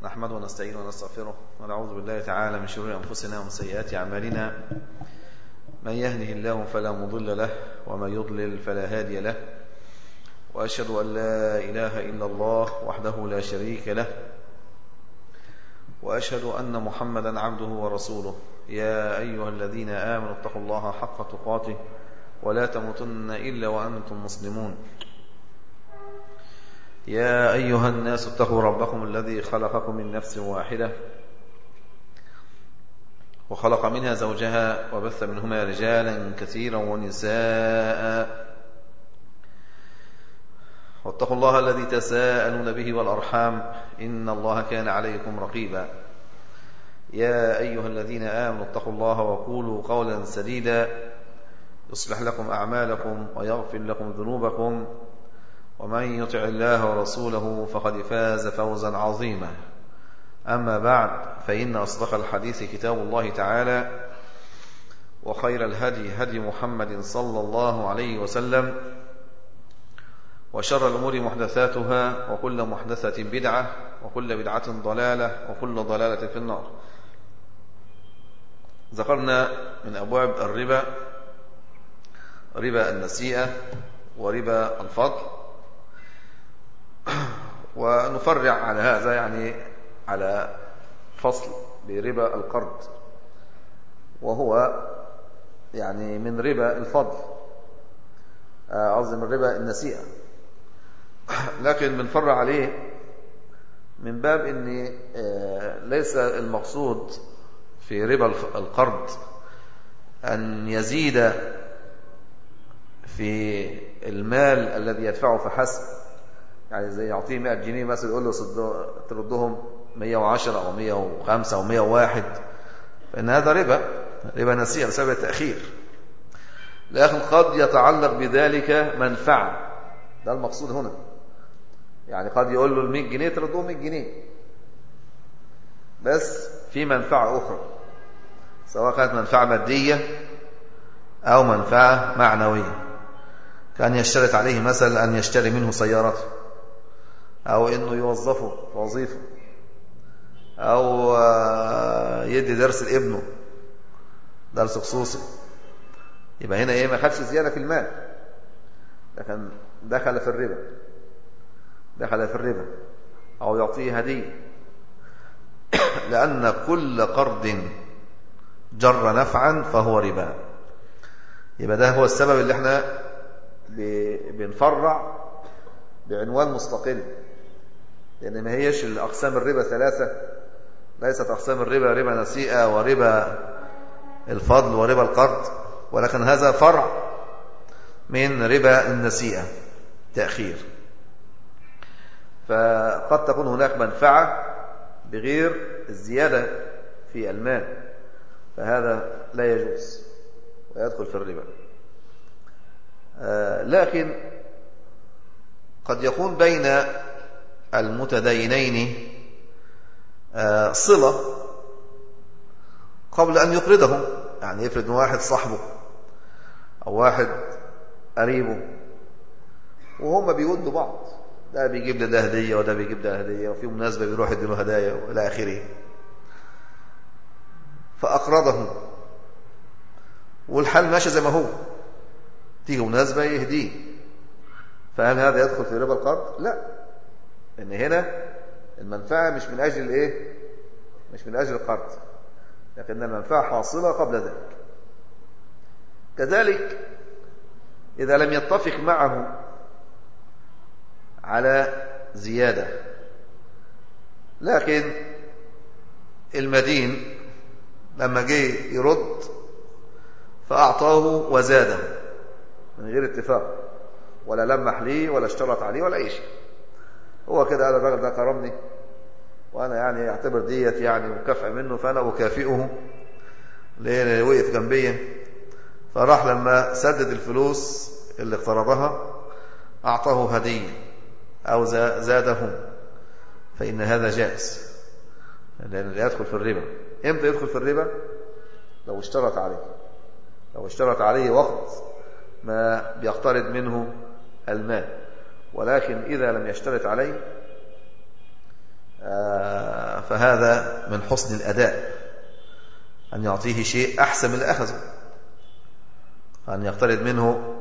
نحمده ونستعين ونستغفره ونعوذ بالله تعالى من شرور أنفسنا ومن سيئات أعمالنا من يهده الله فلا مضل له ومن يضلل فلا هادي له وأشهد أن لا إله إلا الله وحده لا شريك له وأشهد أن محمدا عبده ورسوله يا أيها الذين آمنوا اتقوا الله حق تقاته ولا تموتن إلا وأنتم مسلمون يا أيها الناس اتقوا ربكم الذي خلقكم من نفس واحدة وخلق منها زوجها وبث منهما رجالا كثيرا ونساء واتقوا الله الذي تساءلون به والأرحام إن الله كان عليكم رقيبا يا أيها الذين آمنوا اتقوا الله وقولوا قولا سديدا يصلح لكم أعمالكم ويغفر لكم ذنوبكم ومن يطع الله ورسوله فقد فاز فوزا عظيما أما بعد فإن أصدق الحديث كتاب الله تعالى وخير الهدي هدي محمد صلى الله عليه وسلم وشر الأمور محدثاتها وكل محدثة بدعة وكل بدعة ضلالة وكل ضلالة في النار ذكرنا من أبواب الربا ربا النسيئة وربا الفضل ونفرع على هذا يعني على فصل بربا القرض وهو يعني من ربا الفضل قصدي من ربا النسيئة لكن بنفرع عليه من باب ان ليس المقصود في ربا القرض أن يزيد في المال الذي يدفعه فحسب يعني زي يعطيه 100 جنيه مثلا يقول له تردهم 110 أو 105 أو 101 فإن هذا ربا ربا نسيئة بسبب التأخير لكن قد يتعلق بذلك منفعة ده المقصود هنا يعني قد يقول له ال 100 جنيه تردهم 100 جنيه بس في منفعة أخرى سواء كانت منفعة مادية أو منفعة معنوية كان يشترط عليه مثلا أن يشتري منه سيارته أو أنه يوظفه في وظيفة أو يدي درس لابنه درس خصوصي يبقى هنا إيه ما خدش زيادة في المال لكن دخل في الربا دخل في الربا أو يعطيه هدية لأن كل قرض جر نفعا فهو ربا يبقى ده هو السبب اللي احنا بنفرع بعنوان مستقل لأن ما هيش الأقسام الربا ثلاثة ليست أقسام الربا ربا نسيئة وربا الفضل وربا القرض ولكن هذا فرع من ربا النسيئة تأخير فقد تكون هناك منفعة بغير الزيادة في المال فهذا لا يجوز ويدخل في الربا لكن قد يكون بين المتدينين صلة قبل أن يقرضهم يعني يفرض واحد صاحبه أو واحد قريبه وهم بيودوا بعض ده بيجيب له ده هدية وده بيجيب ده هدية وفي مناسبة بيروح يديله هدايا وإلى آخره فأقرضه والحال ماشي زي ما هو تيجي مناسبة يهديه فهل هذا يدخل في ربا القرض؟ لا إن هنا المنفعة مش من أجل الإيه؟ مش من أجل القرض لكن المنفعة حاصلة قبل ذلك كذلك إذا لم يتفق معه على زيادة لكن المدين لما جه يرد فأعطاه وزاده من غير اتفاق ولا لمح ليه ولا اشترط عليه ولا أي شيء هو كده قال الراجل ده كرمني وأنا يعني أعتبر ديت يعني مكافأة منه فأنا أكافئه لأن وقف جنبي فراح لما سدد الفلوس اللي اقترضها أعطاه هدية أو زاده فإن هذا جائز لأن يدخل في الربا إمتى يدخل في الربا لو اشترط عليه لو اشترط عليه وقت ما بيقترض منه المال ولكن إذا لم يشترط عليه فهذا من حسن الأداء أن يعطيه شيء أحسن من اللي أخذه أن يقترض منه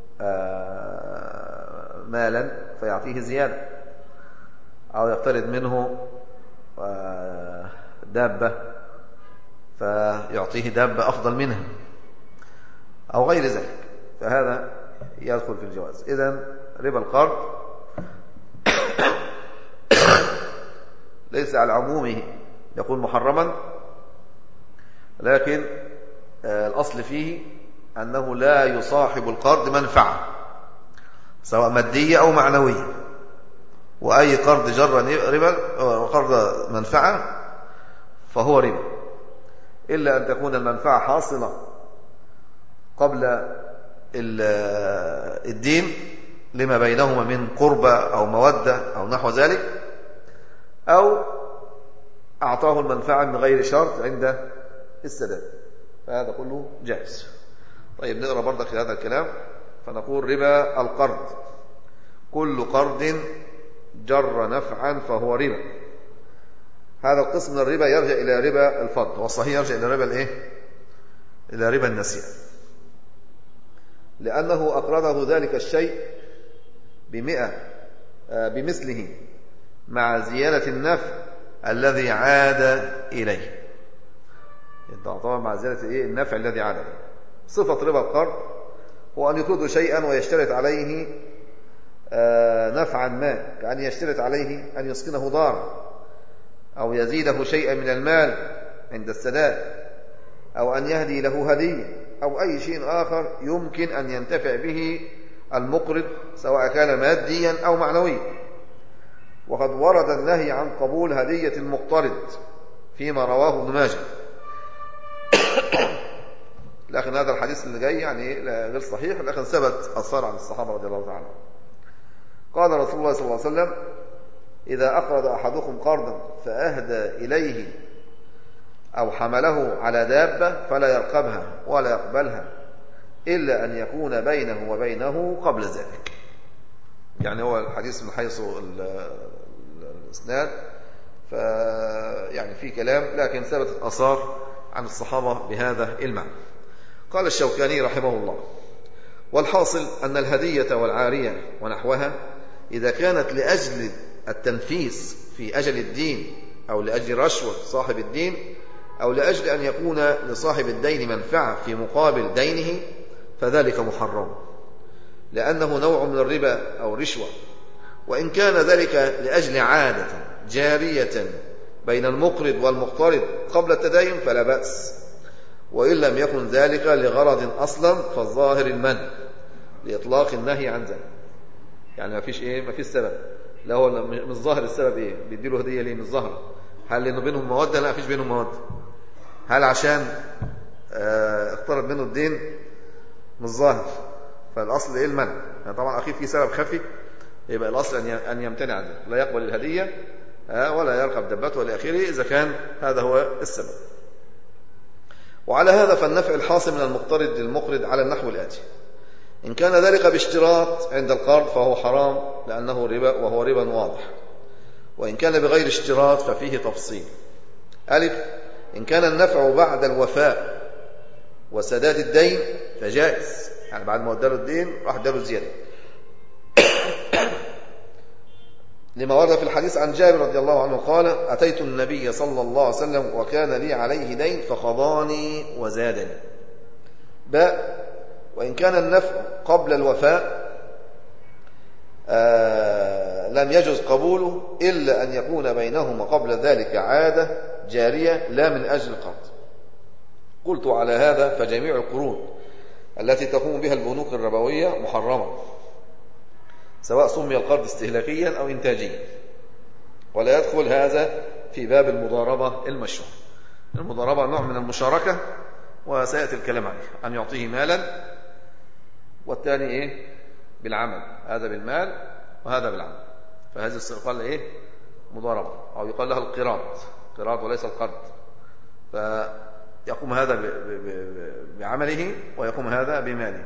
آه، مالا فيعطيه زيادة أو يقترض منه آه، دابة فيعطيه دابة أفضل منها أو غير ذلك فهذا يدخل في الجواز إذا ربا القرض ليس على عمومه يكون محرما لكن آه، الأصل فيه أنه لا يصاحب القرض منفعة سواء مادية أو معنوية وأي قرض جر ربا قرض منفعة فهو ربا إلا أن تكون المنفعة حاصلة قبل الدين لما بينهما من قربة أو مودة أو نحو ذلك أو أعطاه المنفعة من غير شرط عند السداد فهذا كله جائز طيب نقرأ برضك هذا الكلام فنقول ربا القرض كل قرض جر نفعا فهو ربا هذا القسم من الربا يرجع إلى ربا الفضل والصحيح يرجع إلى ربا الإيه؟ إلى ربا النسيئة لأنه أقرضه ذلك الشيء بمئة آه، بمثله مع زيادة النفع الذي عاد إليه طبعا مع زيادة إيه النفع الذي عاد إليه صفة ربا القرض هو أن يقرض شيئا ويشترط عليه آه، نفعا ما كأن يشترط عليه أن يسكنه دار أو يزيده شيئا من المال عند السداد أو أن يهدي له هدية أو أي شيء آخر يمكن أن ينتفع به المقرض سواء كان ماديا أو معنويا وقد ورد النهي عن قبول هدية المقترض فيما رواه ابن ماجه لكن هذا الحديث اللي جاي يعني غير صحيح لكن ثبت أثار عن الصحابة رضي الله تعالى قال رسول الله صلى الله عليه وسلم إذا أقرض أحدكم قرضا فأهدى إليه أو حمله على دابة فلا يرقبها ولا يقبلها إلا أن يكون بينه وبينه قبل ذلك يعني هو الحديث من حيث الإسناد فيعني في كلام لكن ثبتت أثار عن الصحابة بهذا المعنى قال الشوكاني رحمه الله والحاصل أن الهدية والعارية ونحوها إذا كانت لأجل التنفيس في أجل الدين أو لأجل رشوة صاحب الدين أو لأجل أن يكون لصاحب الدين منفعة في مقابل دينه فذلك محرم لأنه نوع من الربا أو رشوة وإن كان ذلك لأجل عادة جارية بين المقرض والمقترض قبل التدين فلا بأس وإن لم يكن ذلك لغرض أصلا فالظاهر المنع لإطلاق النهي عن ذلك يعني ما فيش إيه ما فيش سبب لا هو مش ظاهر السبب إيه بيديله هدية ليه مش ظاهر هل لأنه بينهم مودة لا فيش بينهم مودة هل عشان اه اقترب منه الدين مش ظاهر فالأصل إيه المنع يعني طبعا أكيد في سبب خفي يبقى الأصل أن يمتنع عنه لا يقبل الهدية ولا يركب دبته ولا آخره إذا كان هذا هو السبب وعلى هذا فالنفع الحاصل من المقترض للمقرض على النحو الآتي إن كان ذلك باشتراط عند القرض فهو حرام لأنه ربا وهو ربا واضح وإن كان بغير اشتراط ففيه تفصيل ألف إن كان النفع بعد الوفاء وسداد الدين فجائز يعني بعد ما اداله الدين راح اداله زيادة لما ورد في الحديث عن جابر رضي الله عنه قال أتيت النبي صلى الله عليه وسلم وكان لي عليه دين فقضاني وزادني باء وإن كان النفع قبل الوفاء آه لم يجز قبوله إلا أن يكون بينهما قبل ذلك عادة جارية لا من أجل القرض قلت على هذا فجميع القروض التي تقوم بها البنوك الربوية محرمة سواء سمي القرض استهلاكيا أو إنتاجيا ولا يدخل هذا في باب المضاربة المشروع المضاربة نوع من المشاركة وسيأتي الكلام عليه أن يعطيه مالا والثاني إيه بالعمل هذا بالمال وهذا بالعمل فهذه يقال إيه مضاربة أو يقال لها القراض قراض وليس القرض فيقوم هذا بعمله ويقوم هذا بماله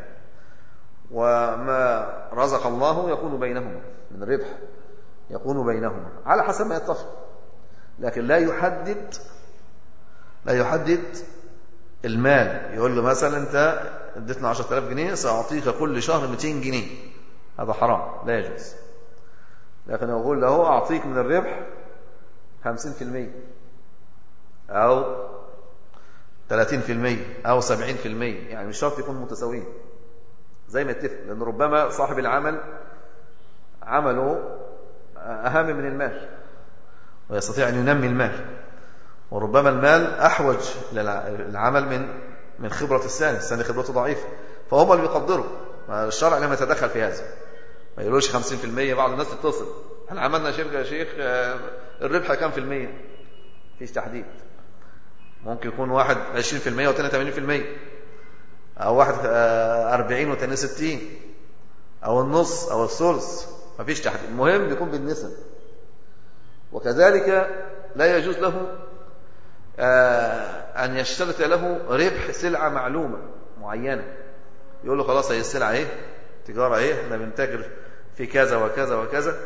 وما رزق الله يكون بينهما من ربح يكون بينهما على حسب ما يتفق لكن لا يحدد لا يحدد المال يقول له مثلا انت اديتنا 10000 جنيه ساعطيك كل شهر 200 جنيه هذا حرام لا يجوز لكن يقول له اعطيك من الربح 50% او 30% او 70% يعني مش شرط يكون متساويين زي ما اتفق لان ربما صاحب العمل عمله اهم من المال ويستطيع ان ينمي المال وربما المال احوج للعمل من من خبره الثاني الثاني خبرته ضعيفه فهم اللي بيقدروا الشرع لم يتدخل في هذا ما يقولوش 50% بعض الناس تتصل احنا عملنا شركه يا شيخ الربح كام في المية فيش تحديد ممكن يكون واحد 20% والثاني 80% او واحد 40 والثاني 60 او النص او الثلث مفيش تحديد المهم بيكون بالنسب وكذلك لا يجوز له أن يشترط له ربح سلعة معلومة معينة يقول له خلاص هي السلعة ايه تجارة ايه احنا بنتاجر في كذا وكذا وكذا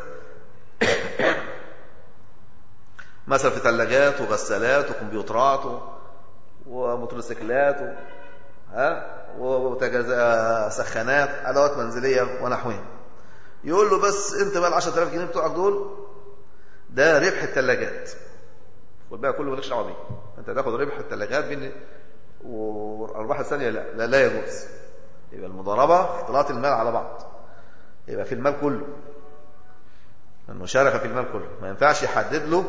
مثلا في ثلاجات وغسالات وكمبيوترات وموتوسيكلات و... ها وسخانات ادوات منزليه ونحوها يقول له بس انت بقى ال 10000 جنيه بتوعك دول ده ربح الثلاجات والباقي كله مالكش دعوه بيه انت تاخد ربح الثلاجات بين وارباح الثانيه لا لا, لا يجوز يبقى المضاربه اختلاط المال على بعض يبقى في المال كله المشاركه في المال كله ما ينفعش يحدد له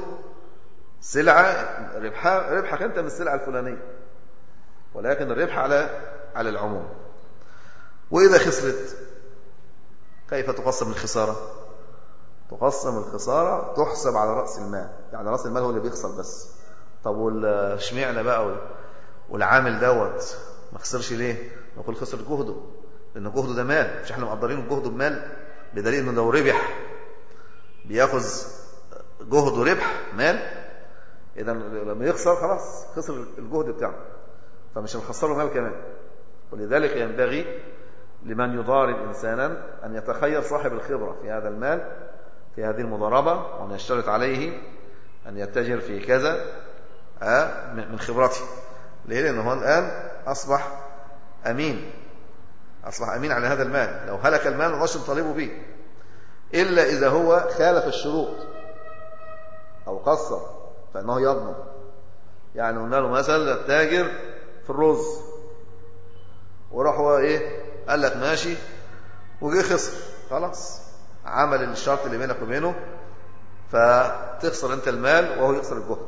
سلعه ربحها ربحك انت من السلعه الفلانيه ولكن الربح على على العموم واذا خسرت كيف تقسم الخساره تقسم الخساره تحسب على راس المال يعني راس المال هو اللي بيخسر بس طب والاشمعنى بقى والعامل دوت ما خسرش ليه نقول خسر جهده لان جهده ده مال مش احنا مقدرين جهده بمال بدليل انه لو ربح بياخذ جهده ربح مال اذا لما يخسر خلاص خسر الجهد بتاعه فمش هنخسره مال كمان ولذلك ينبغي لمن يضارب انسانا ان يتخير صاحب الخبره في هذا المال في هذه المضاربه وان يشترط عليه ان يتجر في كذا من خبرته ليه لانه هو الان اصبح امين اصبح امين على هذا المال لو هلك المال ما نطالبه به الا اذا هو خالف الشروط او قصر فانه يضمن يعني قلنا له مثلا التاجر في الرز وراح هو ايه قال لك ماشي وجه خسر خلاص عمل الشرط اللي بينك وبينه فتخسر انت المال وهو يخسر الجهد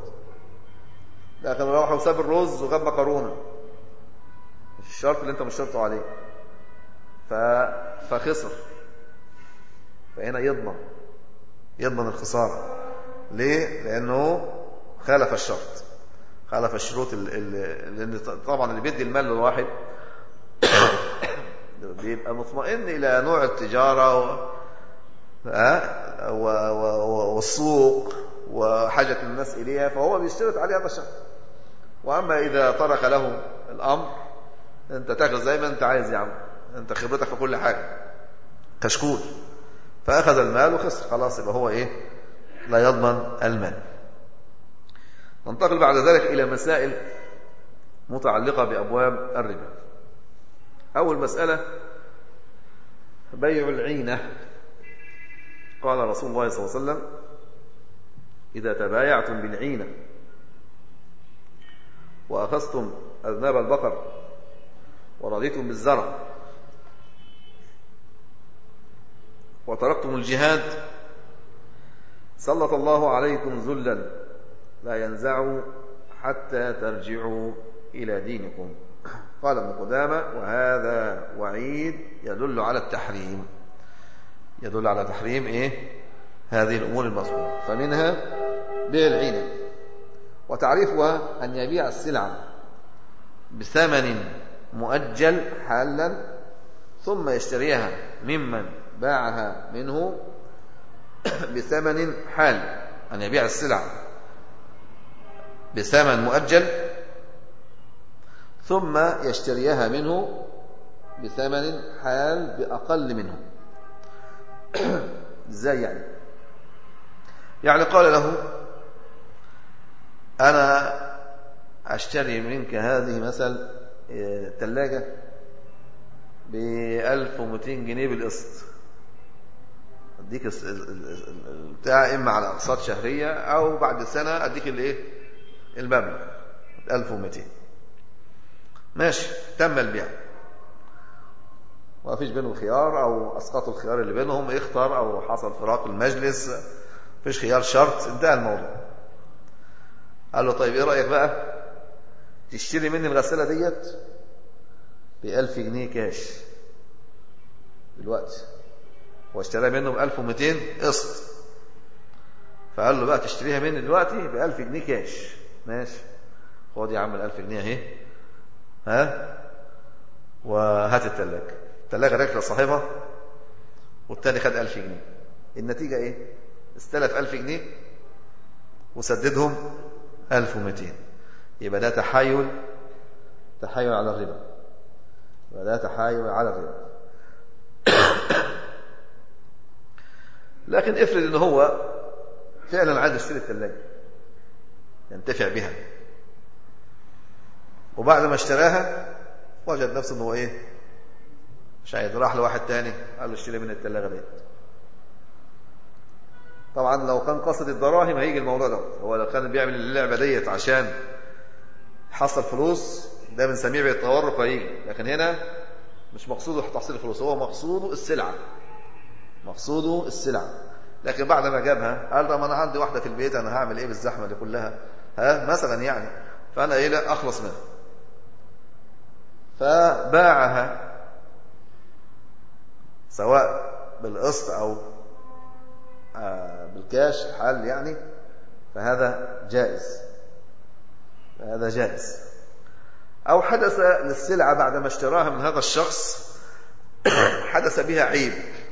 لكن راح وساب الرز وجاب مكرونه الشرط اللي انت مش شرطه عليه ف... فخسر فهنا يضمن يضمن الخساره ليه لانه خالف الشرط خالف الشروط لان طبعا اللي بيدي المال للواحد بيبقى مطمئن الى نوع التجاره و... و... و... والسوق وحاجه الناس اليها فهو بيشترط عليه هذا الشرط واما اذا ترك له الامر انت تاخذ زي ما انت عايز يا عم انت خبرتك في كل حاجه كشكول فاخذ المال وخسر خلاص يبقى هو ايه لا يضمن المال ننتقل بعد ذلك إلى مسائل متعلقة بأبواب الربا أول مسألة بيع العينة قال رسول الله صلى الله عليه وسلم إذا تبايعتم بالعينة وأخذتم أذناب البقر ورضيتم بالزرع وتركتم الجهاد سلط الله عليكم ذلا لا ينزعوا حتى ترجعوا إلى دينكم قال ابن قدامة وهذا وعيد يدل على التحريم يدل على تحريم إيه هذه الأمور المذكورة فمنها بيع العينة وتعريفها أن يبيع السلعة بثمن مؤجل حالا ثم يشتريها ممن باعها منه بثمن حال أن يبيع السلعة بثمن مؤجل ثم يشتريها منه بثمن حال بأقل منه ازاي يعني يعني قال له أنا أشتري منك هذه مثل ثلاجة ب 1200 جنيه بالقسط اديك بتاع اما على اقساط شهريه او بعد سنه اديك الايه المبلغ 1200 ماشي تم البيع ما فيش بينهم خيار او اسقطوا الخيار اللي بينهم اختار او حصل فراق المجلس فيش خيار شرط انتهى الموضوع قال له طيب ايه رايك بقى تشتري مني الغساله ديت ب 1000 جنيه كاش دلوقتي واشتريها منه ب 1200 قسط فقال له بقى تشتريها مني دلوقتي ب 1000 جنيه كاش ماشي خد يا عم ال 1000 جنيه اهي ها وهات الثلاجه الثلاجه رجل صاحبها والتاني خد 1000 جنيه النتيجه ايه استلف 1000 جنيه وسددهم 1200 يبقى ده تحايل تحايل على الربا يبقى ده تحايل على الربا لكن افرض ان هو فعلا عايز يشتري الثلاجه ينتفع بها وبعد ما اشتراها وجد نفسه انه ايه مش عايز راح لواحد تاني قال له اشتري من الثلاجه ديت طبعا لو كان قصد الدراهم هيجي الموضوع ده هو لو كان بيعمل اللعبه ديت عشان حصل فلوس ده بنسميه بالتورق هيجي لكن هنا مش مقصوده تحصيل الفلوس هو مقصوده السلعه مقصوده السلعة لكن بعد ما جابها قال طب انا عندي واحده في البيت انا هعمل ايه بالزحمه دي كلها ها مثلا يعني فانا ايه لا اخلص منها فباعها سواء بالقسط او بالكاش حال يعني فهذا جائز هذا جائز او حدث للسلعه بعد ما اشتراها من هذا الشخص حدث بها عيب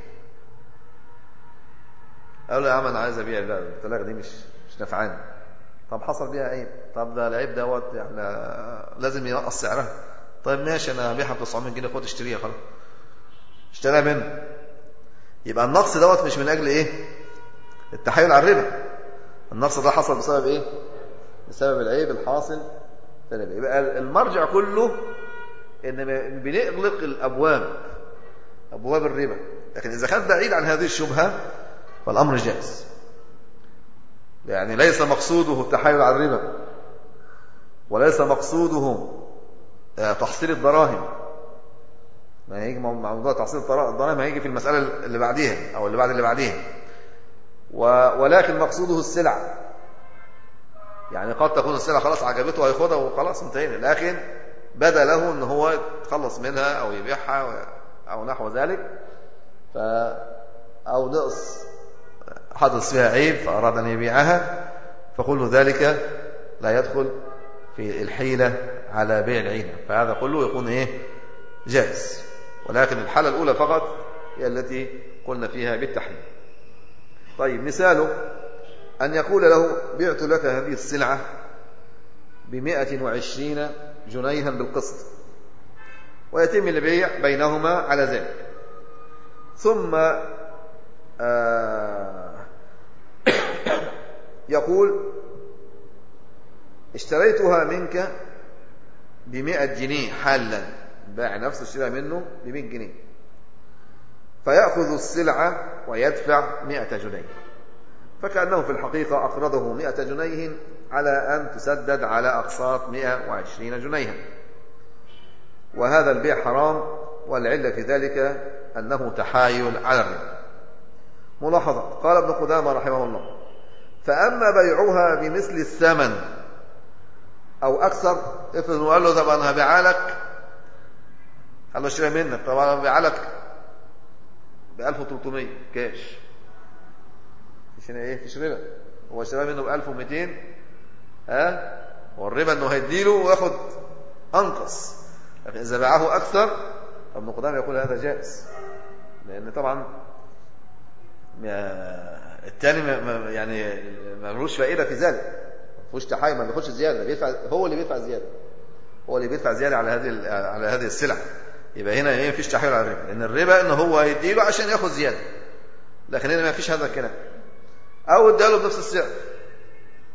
قال له يا عم انا عايز ابيع الثلاجه دي مش مش نافعاني طب حصل بيها عيب طب ده العيب دوت يعني لازم ينقص سعرها طيب ماشي انا هبيعها ب 900 جنيه خد اشتريها خلاص اشتريها منه يبقى النقص دوت مش من اجل ايه التحايل على الربا النقص ده حصل بسبب ايه بسبب العيب الحاصل في الربا يبقى المرجع كله ان بنغلق الابواب ابواب الربا لكن اذا كان بعيد عن هذه الشبهه فالأمر جائز يعني ليس مقصوده التحايل على الربا وليس مقصوده تحصيل الدراهم ما هيجي موضوع تحصيل الدراهم هيجي في المسألة اللي بعديها أو اللي بعد اللي بعديها ولكن مقصوده السلع يعني قد تكون السلع خلاص عجبته هياخدها وخلاص انتهينا لكن بدا له ان هو يتخلص منها او يبيعها او نحو ذلك ف او نقص حدث فيها عيب فأراد أن يبيعها فكل ذلك لا يدخل في الحيلة على بيع العينة فهذا كله يكون إيه جائز ولكن الحالة الأولى فقط هي التي قلنا فيها بالتحريم طيب مثاله أن يقول له بعت لك هذه السلعة بمائة وعشرين جنيها بالقسط ويتم البيع بينهما على ذلك ثم آه يقول اشتريتها منك بمئة جنيه حالا باع نفسه اشتريها منه بمئة جنيه فيأخذ السلعة ويدفع مئة جنيه فكأنه في الحقيقة أقرضه مئة جنيه على أن تسدد على أقساط مئة وعشرين جنيها وهذا البيع حرام والعلة في ذلك أنه تحايل على الربا ملاحظة قال ابن قدامة رحمه الله فأما بيعها بمثل الثمن أو أكثر افرض قال له طب أنا هبيعها لك قال له اشتريها منك طب أنا هبيعها لك ب 1300 كاش مش هنا ايه مفيش ربا هو اشتراها منه ب 1200 ها والربا انه هيديله وياخد انقص لكن اذا باعه اكثر ابن قدامه يقول هذا جائز لان طبعا الثاني يعني ملوش فائده في ذلك ما فيهوش تحايل ما بياخدش زياده بيدفع هو اللي بيدفع زياده هو اللي بيدفع زياده على هذه على هذه السلع يبقى هنا ايه مفيش تحايل على الربا لان الربا ان هو هيديله عشان ياخد زياده لكن هنا ما فيش هذا الكلام او اداله بنفس السعر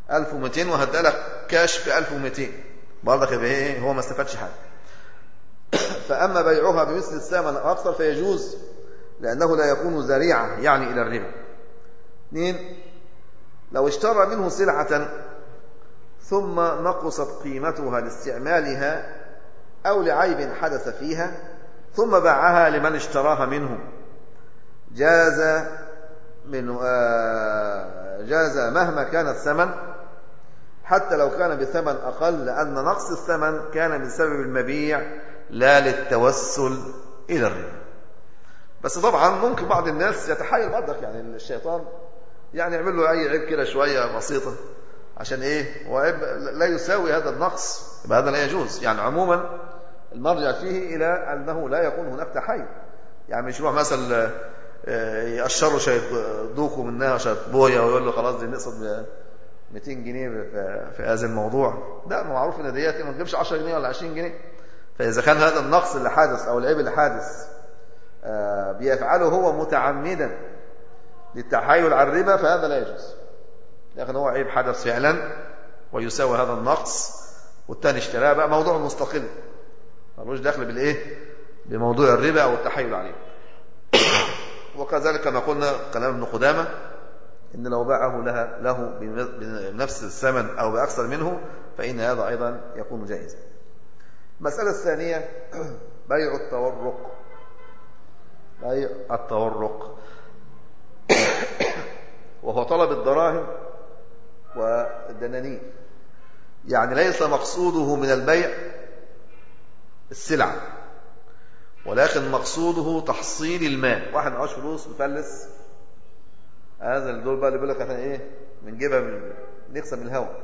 1200 وهدى لك كاش ب 1200 برضك يبقى ايه هو ما استفادش حاجه فاما بيعها بمثل الثمن او اكثر فيجوز لانه لا يكون ذريعه يعني الى الربا اثنين لو اشترى منه سلعه ثم نقصت قيمتها لاستعمالها او لعيب حدث فيها ثم باعها لمن اشتراها منه جاز من جاز مهما كان الثمن حتى لو كان بثمن أقل لأن نقص الثمن كان بسبب المبيع لا للتوسل إلى الربا بس طبعا ممكن بعض الناس يتحايل برضك يعني الشيطان يعني يعمل له أي عيب كده شوية بسيطة عشان إيه وعيب لا يساوي هذا النقص يبقى هذا لا يجوز يعني عموما المرجع فيه إلى أنه لا يكون هناك تحايل يعني مش يروح مثلا يقشروا شويه دوكو منها شويه بويا ويقول له خلاص دي نقصد 200 جنيه في هذا الموضوع لا معروف ان ديت ما تجيبش 10 جنيه ولا 20 جنيه فاذا كان هذا النقص اللي حادث او العيب اللي حادث بيفعله هو متعمدا للتحايل على الربا فهذا لا يجوز لكن هو عيب حدث فعلا ويساوي هذا النقص والثاني اشتراه بقى موضوع مستقل ملوش دخل بالايه بموضوع الربا او التحايل عليه وكذلك كما قلنا كلام ابن قدامه ان لو باعه لها له بنفس الثمن او باكثر منه فان هذا ايضا يكون جائزا المساله الثانيه بيع التورق بيع التورق وهو طلب الدراهم والدنانير يعني ليس مقصوده من البيع السلعه ولكن مقصوده تحصيل المال واحد معهوش فلوس مفلس هذا دول بقى اللي بيقول لك احنا ايه بنجيبها من نكسب من الهواء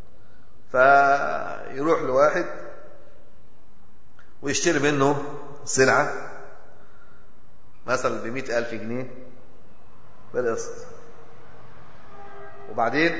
فيروح لواحد ويشتري منه سلعة مثلا بمئة ألف جنيه بالقسط وبعدين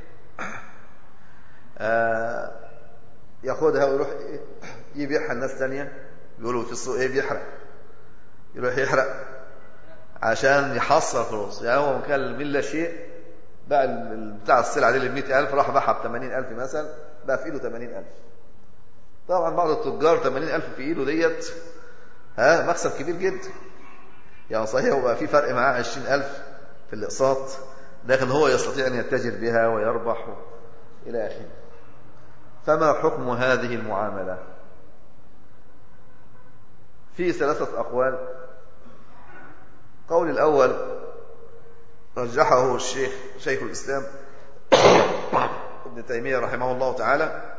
آه ياخدها ويروح يبيعها لناس تانية بيقولوا في السوق ايه بيحرق يروح يحرق عشان يحصل فلوس يعني هو كان من لا شيء بقى بتاع السلعه دي ب 100000 راح باعها ب 80000 مثلا بقى في ايده 80000 طبعا بعض التجار 80000 في ايده ديت ها مكسب كبير جدا يعني صحيح هو في فرق معاه 20000 في الاقساط لكن هو يستطيع ان يتجر بها ويربح الى اخره فما حكم هذه المعامله في ثلاثة أقوال قول الأول رجحه الشيخ شيخ الإسلام ابن تيمية رحمه الله تعالى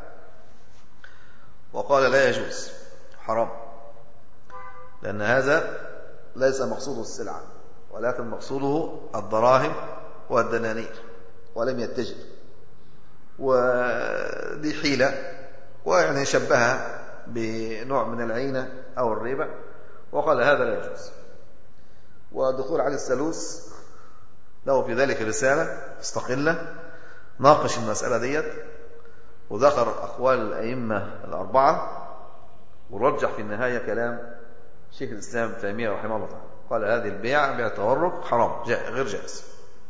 وقال لا يجوز حرام لأن هذا ليس مقصوده السلعة ولكن مقصوده الدراهم والدنانير ولم يتجر ودي حيلة ويعني شبهها بنوع من العينة أو الربا وقال هذا لا يجوز ودخول علي السلوس له في ذلك رسالة مستقلة ناقش المسألة ديت وذكر أقوال الأئمة الأربعة ورجح في النهاية كلام شيخ الإسلام ابن تيمية رحمه الله تعالى قال هذه البيع بيع التورق حرام جاء غير جائز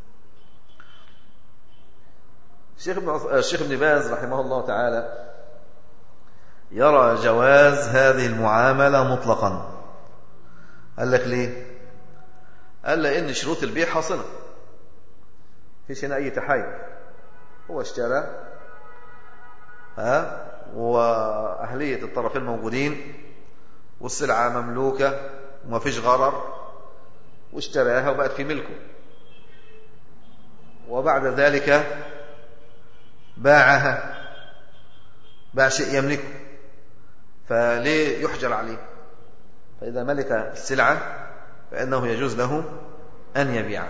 الشيخ ابن الشيخ ابن باز رحمه الله تعالى يرى جواز هذه المعاملة مطلقا قال لك ليه قال لأن شروط البيع حاصلة فيش هنا أي تحايل هو اشترى ها وأهلية الطرفين موجودين والسلعة مملوكة وما فيش غرر واشتراها وبقت في ملكه وبعد ذلك باعها باع شيء يملكه فليه يحجر عليه فإذا ملك السلعة فإنه يجوز له أن يبيعها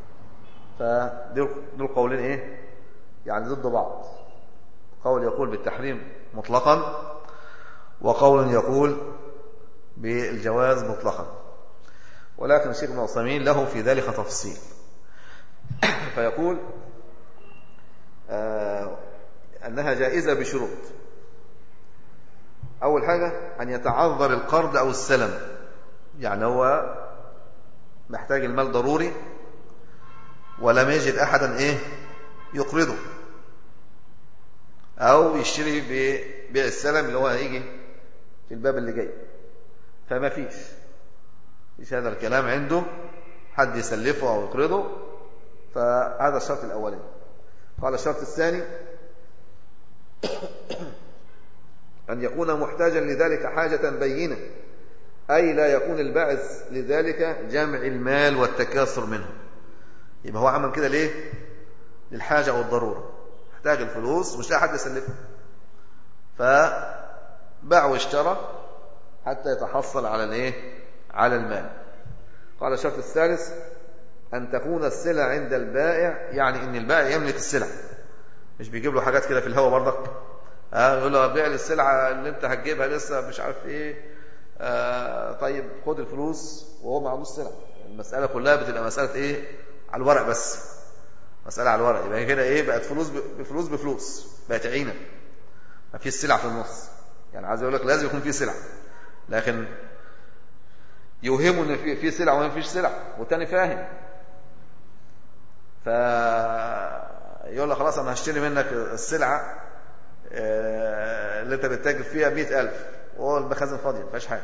فدول قولين إيه يعني ضد بعض قول يقول بالتحريم مطلقا وقول يقول بالجواز مطلقا ولكن الشيخ ابن عثيمين له في ذلك تفصيل فيقول آه أنها جائزة بشروط أول حاجة أن يتعذر القرض أو السلم يعني هو محتاج المال ضروري ولم يجد أحدا إيه يقرضه أو يشتري ببيع السلم اللي هو هيجي في الباب اللي جاي فما فيش فيش هذا الكلام عنده حد يسلفه أو يقرضه فهذا الشرط الأولاني قال الشرط الثاني أن يكون محتاجا لذلك حاجة بينة أي لا يكون البعث لذلك جمع المال والتكاثر منه يبقى هو عمل كده ليه للحاجة أو الضرورة محتاج الفلوس مش لاقي حد يسلفه فباع واشترى حتى يتحصل على الايه على المال قال الشرط الثالث أن تكون السلع عند البائع يعني أن البائع يملك السلع مش بيجيب له حاجات كده في الهواء برضك آه يقول له بيع لي السلعة اللي انت هتجيبها لسه مش عارف ايه آه طيب خد الفلوس وهو ما عندوش سلع المسألة كلها بتبقى مسألة ايه على الورق بس مسألة على الورق يبقى كده ايه بقت فلوس بفلوس بفلوس بقت عينة ما فيش سلع في النص يعني عايز اقول لك لازم يكون في سلع لكن يوهمه ان في في سلع وما فيش سلع والتاني فاهم ف يقول له خلاص انا هشتري منك السلعه اللي انت بتتاجر فيها 100000 وهو المخازن فاضيه ما فيهاش حاجه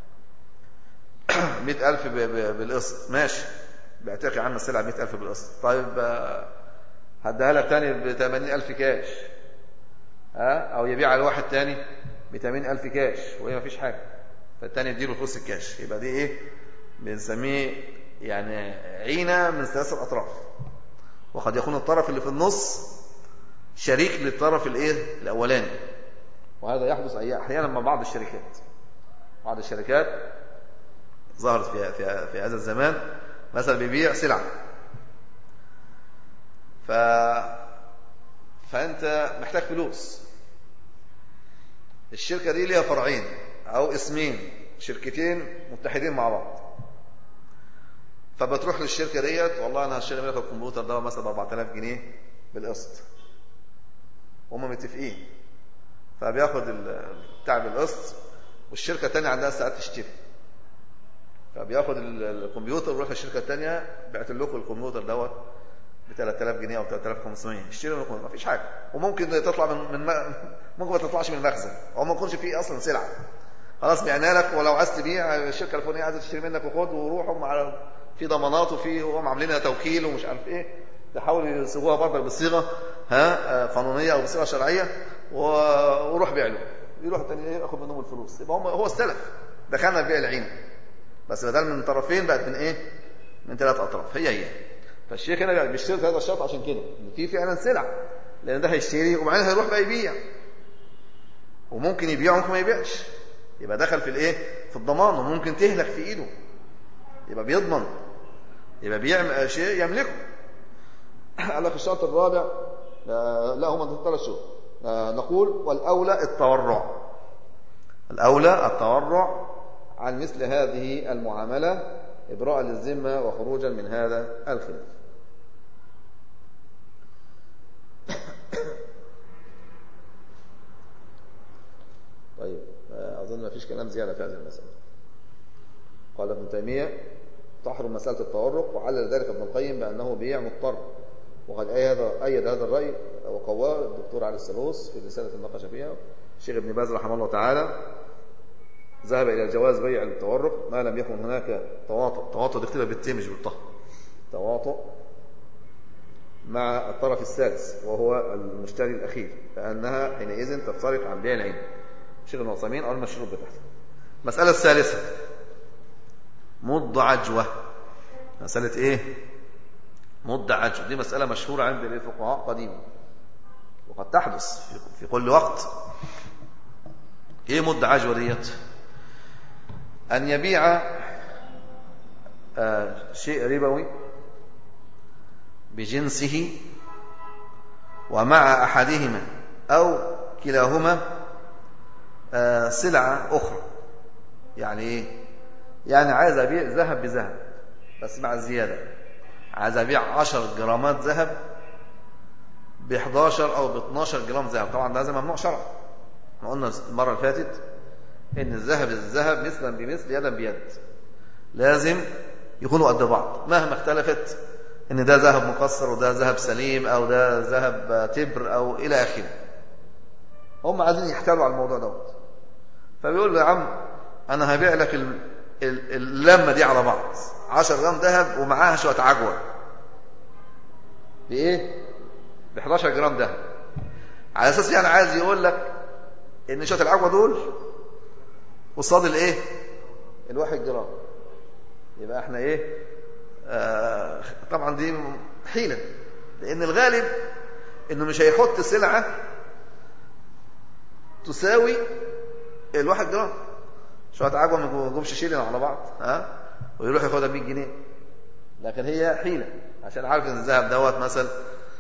100000 بالقسط ماشي بعتك يا عم السلعه 100000 بالقسط طيب هديها لك تاني ب 80000 كاش ها او يبيعها لواحد تاني ب 80000 كاش وهي ما فيش حاجه فالتاني يديله فلوس الكاش يبقى دي ايه بنسميه يعني عينه من ثلاث الاطراف وقد يكون الطرف اللي في النص شريك للطرف الايه الاولاني وهذا يحدث احيانا مع بعض الشركات بعض الشركات ظهرت في في في هذا الزمان مثلا بيبيع سلعه ف فانت محتاج فلوس الشركه دي ليها فرعين او اسمين شركتين متحدين مع بعض فبتروح للشركه ديت والله انا هشتري منك الكمبيوتر ده مثلا ب 4000 جنيه بالقسط هم متفقين فبياخد بتاع بالقسط والشركه الثانيه عندها ساعات تشتري فبياخد الكمبيوتر ويروح للشركه الثانيه بعت لكم الكمبيوتر دوت ب 3000 جنيه او 3500 اشتري منكم ما فيش حاجه وممكن تطلع من من ممكن ما تطلعش من المخزن او ما يكونش فيه اصلا سلعه خلاص بعنا لك ولو عايز تبيع الشركه الفلانيه عايزه تشتري منك وخد وروحوا مع في ضمانات وفي هم عاملين توكيل ومش عارف ايه تحاولوا يسيبوها برضك بصيغه ها قانونيه او بصيغه شرعيه وروح بيع له يروح الثاني ياخد منهم الفلوس يبقى هم هو استلف دخلنا في بيع العين بس بدل من طرفين بقت من ايه من ثلاث اطراف هي هي فالشيخ هنا بيشترط هذا الشرط عشان كده ان في فعلا سلع لان ده هيشتري وبعدين هيروح بقى يبيع وممكن يبيع وممكن ما يبيعش يبقى دخل في الايه في الضمان وممكن تهلك في ايده يبقى بيضمن يبقى بيعمل شيء يملكه قال لك الشرط الرابع لا هم ثلاث شروط نقول والاولى التورع الاولى التورع عن مثل هذه المعامله ابراء للذمه وخروجا من هذا الخلاف طيب اظن ما فيش كلام زياده في هذه المساله قال ابن تيميه تحرم مساله التورق وعلل ذلك ابن القيم بانه بيع مضطر وقد أيد, أيد هذا الرأي وقواه الدكتور علي السلوس في رسالة النقش فيها الشيخ ابن باز رحمه الله تعالى ذهب إلى جواز بيع التورق ما لم يكن هناك تواطؤ تواطؤ دي بالتي مش بالطه تواطؤ مع الطرف الثالث وهو المشتري الأخير لأنها حينئذ تفترق عن بيع العين الشيخ ابن عثيمين أو المشروط بتاعته المسألة الثالثة مض عجوة مسألة إيه مض عجوة دي مسألة مشهورة عند الفقهاء قديما وقد تحدث في كل وقت ايه مض عجوة ديت ان يبيع آه شيء ربوي بجنسه ومع احدهما او كلاهما آه سلعة اخرى يعني ايه يعني عايز ابيع ذهب بذهب بس مع الزيادة عايز ابيع 10 جرامات ذهب ب 11 او ب 12 جرام ذهب طبعا ده ممنوع شرعا احنا قلنا المره اللي فاتت ان الذهب الذهب مثلا بمثل يدا بيد لازم يكونوا قد بعض مهما اختلفت ان ده ذهب مكسر وده ذهب سليم او ده ذهب تبر او الى اخره هم عايزين يحتالوا على الموضوع دوت فبيقول له يا عم انا هبيع لك ال- ال- اللمه دي على بعض 10 جرام ذهب ومعاها شويه عجوه بايه ب 11 جرام ذهب على اساس يعني عايز يقول لك ان شويه العجوه دول قصاد الايه الواحد جرام يبقى احنا ايه آه طبعا دي حيله لان الغالب انه مش هيحط سلعه تساوي الواحد جرام شويه عجوه ما يجومش شيلين على بعض ها ويروح ياخدها ب 100 جنيه لكن هي حيله عشان عارف ان الذهب دوت مثلا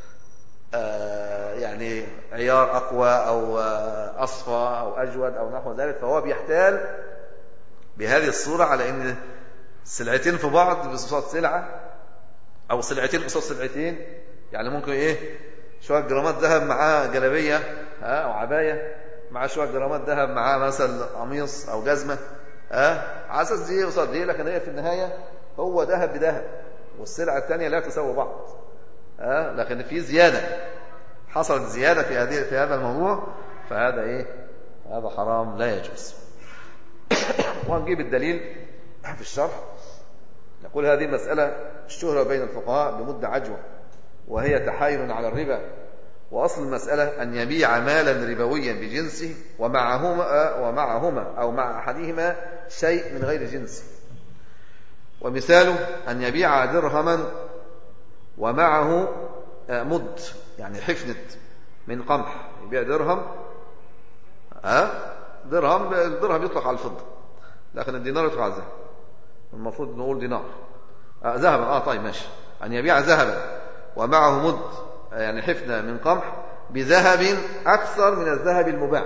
آه يعني عيار اقوى او آه اصفى او اجود او نحو ذلك فهو بيحتال بهذه الصوره على ان سلعتين في بعض بصفات سلعه او سلعتين قصاد سلعتين يعني ممكن ايه شويه جرامات ذهب معاه جلابيه ها او عبايه مع شويه جرامات ذهب معاه مثلا قميص او جزمه ها على اساس دي قصاد دي لكن هي في النهايه هو ذهب بذهب والسلعه الثانيه لا تساوي بعض ها لكن في زياده حصلت زياده في هذه في هذا الموضوع فهذا ايه هذا حرام لا يجوز وهنجيب الدليل في الشرح نقول هذه مسألة اشتهر بين الفقهاء بمد عجوة وهي تحايل على الربا وأصل المسألة أن يبيع مالا ربويا بجنسه ومعهما ومعهما أو مع أحدهما شيء من غير جنسه ومثاله أن يبيع درهما ومعه مد يعني حفنة من قمح يبيع درهم ها درهم الدرهم يطلق على الفضة لكن الدينار يطلق على الذهب المفروض نقول دينار آه ذهبا اه طيب ماشي أن يبيع ذهبا ومعه مد يعني حفنة من قمح بذهب أكثر من الذهب المباع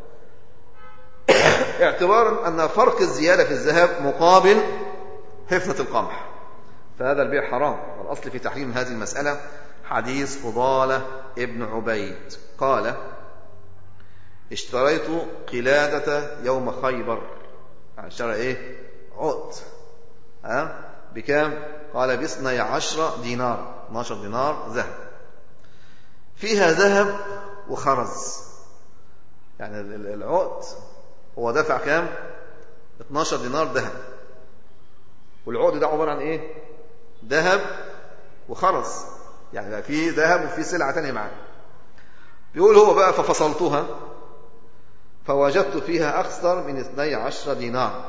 اعتبارا أن فرق الزيادة في الذهب مقابل حفنة القمح فهذا البيع حرام والأصل في تحريم هذه المسألة حديث فضالة ابن عبيد قال اشتريت قلادة يوم خيبر يعني اشترى ايه عقد ها بكام قال باثني عشر دينار 12 دينار ذهب فيها ذهب وخرز يعني العقد هو دفع كام 12 دينار ذهب والعقد ده عبارة عن ايه ذهب وخرز يعني بقى في ذهب وفي سلعة تانية معاه بيقول هو بقى ففصلتها فوجدت فيها أكثر من 12 دينار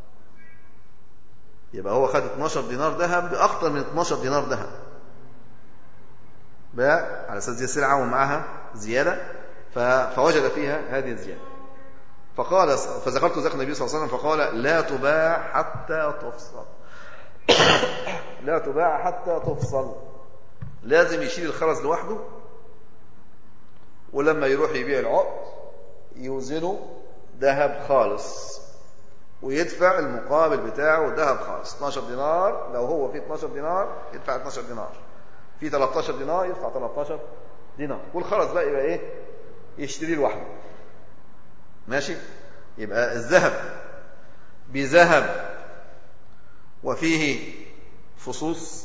يبقى هو خد 12 دينار ذهب بأكثر من 12 دينار ذهب باع على أساس دي سلعة ومعها زيادة فوجد فيها هذه الزيادة فقال فذكرت ذكر النبي صلى الله عليه وسلم فقال لا تباع حتى تفصل لا تباع حتى تفصل لازم يشيل الخرز لوحده ولما يروح يبيع العقد يوزنه ذهب خالص ويدفع المقابل بتاعه ذهب خالص 12 دينار لو هو فيه 12 دينار يدفع 12 دينار في 13 دينار يدفع 13 دينار والخرز بقى يبقى ايه يشتريه لوحده ماشي يبقى الذهب بذهب وفيه فصوص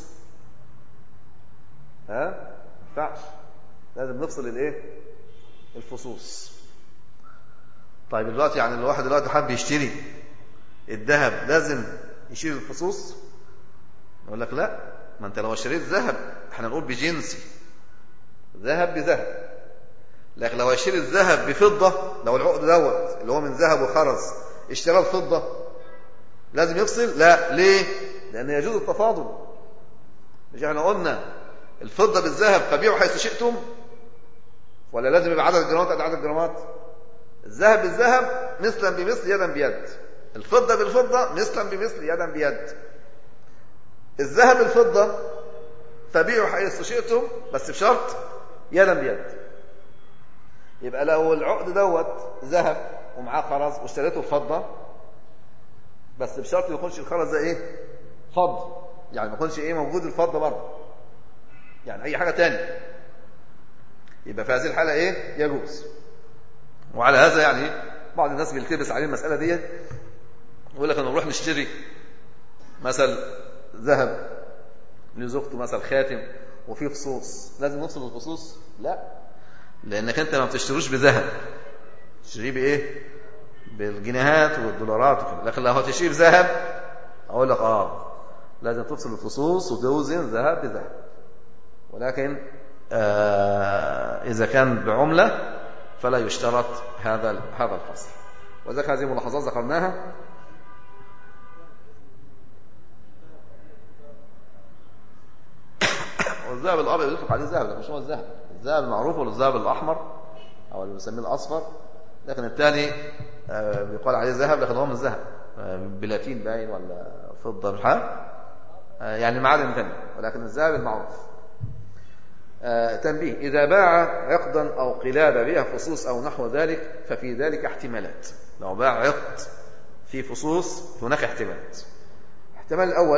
ها ما ينفعش لازم نفصل الايه الفصوص طيب دلوقتي يعني الواحد دلوقتي حب يشتري الذهب لازم يشيل الفصوص يقول لك لا ما انت لو اشتريت ذهب احنا نقول بجنسي ذهب بذهب لكن لو اشتري الذهب بفضة لو العقد دوت اللي هو من ذهب وخرز اشتراه بفضة لازم يفصل لا ليه لان يجوز التفاضل مش احنا قلنا الفضة بالذهب فبيعوا حيث شئتم ولا لازم يبقى عدد الجرامات قد عدد الجرامات الذهب بالذهب مثلا بمثل يدا بيد الفضة بالفضة مثلا بمثل يدا بيد الذهب الفضة فبيعوا حيث شئتم بس بشرط يدا بيد يبقى لو العقد دوت ذهب ومعاه خرز واشتريته بفضة بس بشرط ما يكونش الخرز ده ايه فضة يعني ما يكونش ايه موجود الفضة برضه يعني اي حاجة تانية يبقى في هذه الحالة ايه يجوز وعلى هذا يعني بعض الناس بيلتبس عليه المسألة دي يقول لك انا نروح نشتري مثلا ذهب لزوجته مثلا خاتم وفيه فصوص لازم نفصل الفصوص لا لانك انت ما بتشتروش بذهب تشتريه بايه بالجنيهات والدولارات وكده لكن لو هتشتري ذهب اقول لك اه لازم تفصل الفصوص وتوزن ذهب بذهب ولكن آه اذا كان بعمله فلا يشترط هذا هذا الفصل وذلك هذه الملاحظات ذكرناها والذهب الابيض يطلق عليه ذهب لكن مش هو الذهب الذهب المعروف هو الذهب الاحمر او اللي بنسميه الاصفر لكن الثاني آه، بيقال عليه ذهب لكن هو من ذهب آه، بلاتين باين ولا فضه مش عارف آه، يعني معادن ثانيه ولكن الذهب المعروف تنبيه إذا باع عقدا أو قلادة بها فصوص أو نحو ذلك ففي ذلك احتمالات لو باع عقد في فصوص هناك احتمالات الاحتمال الأول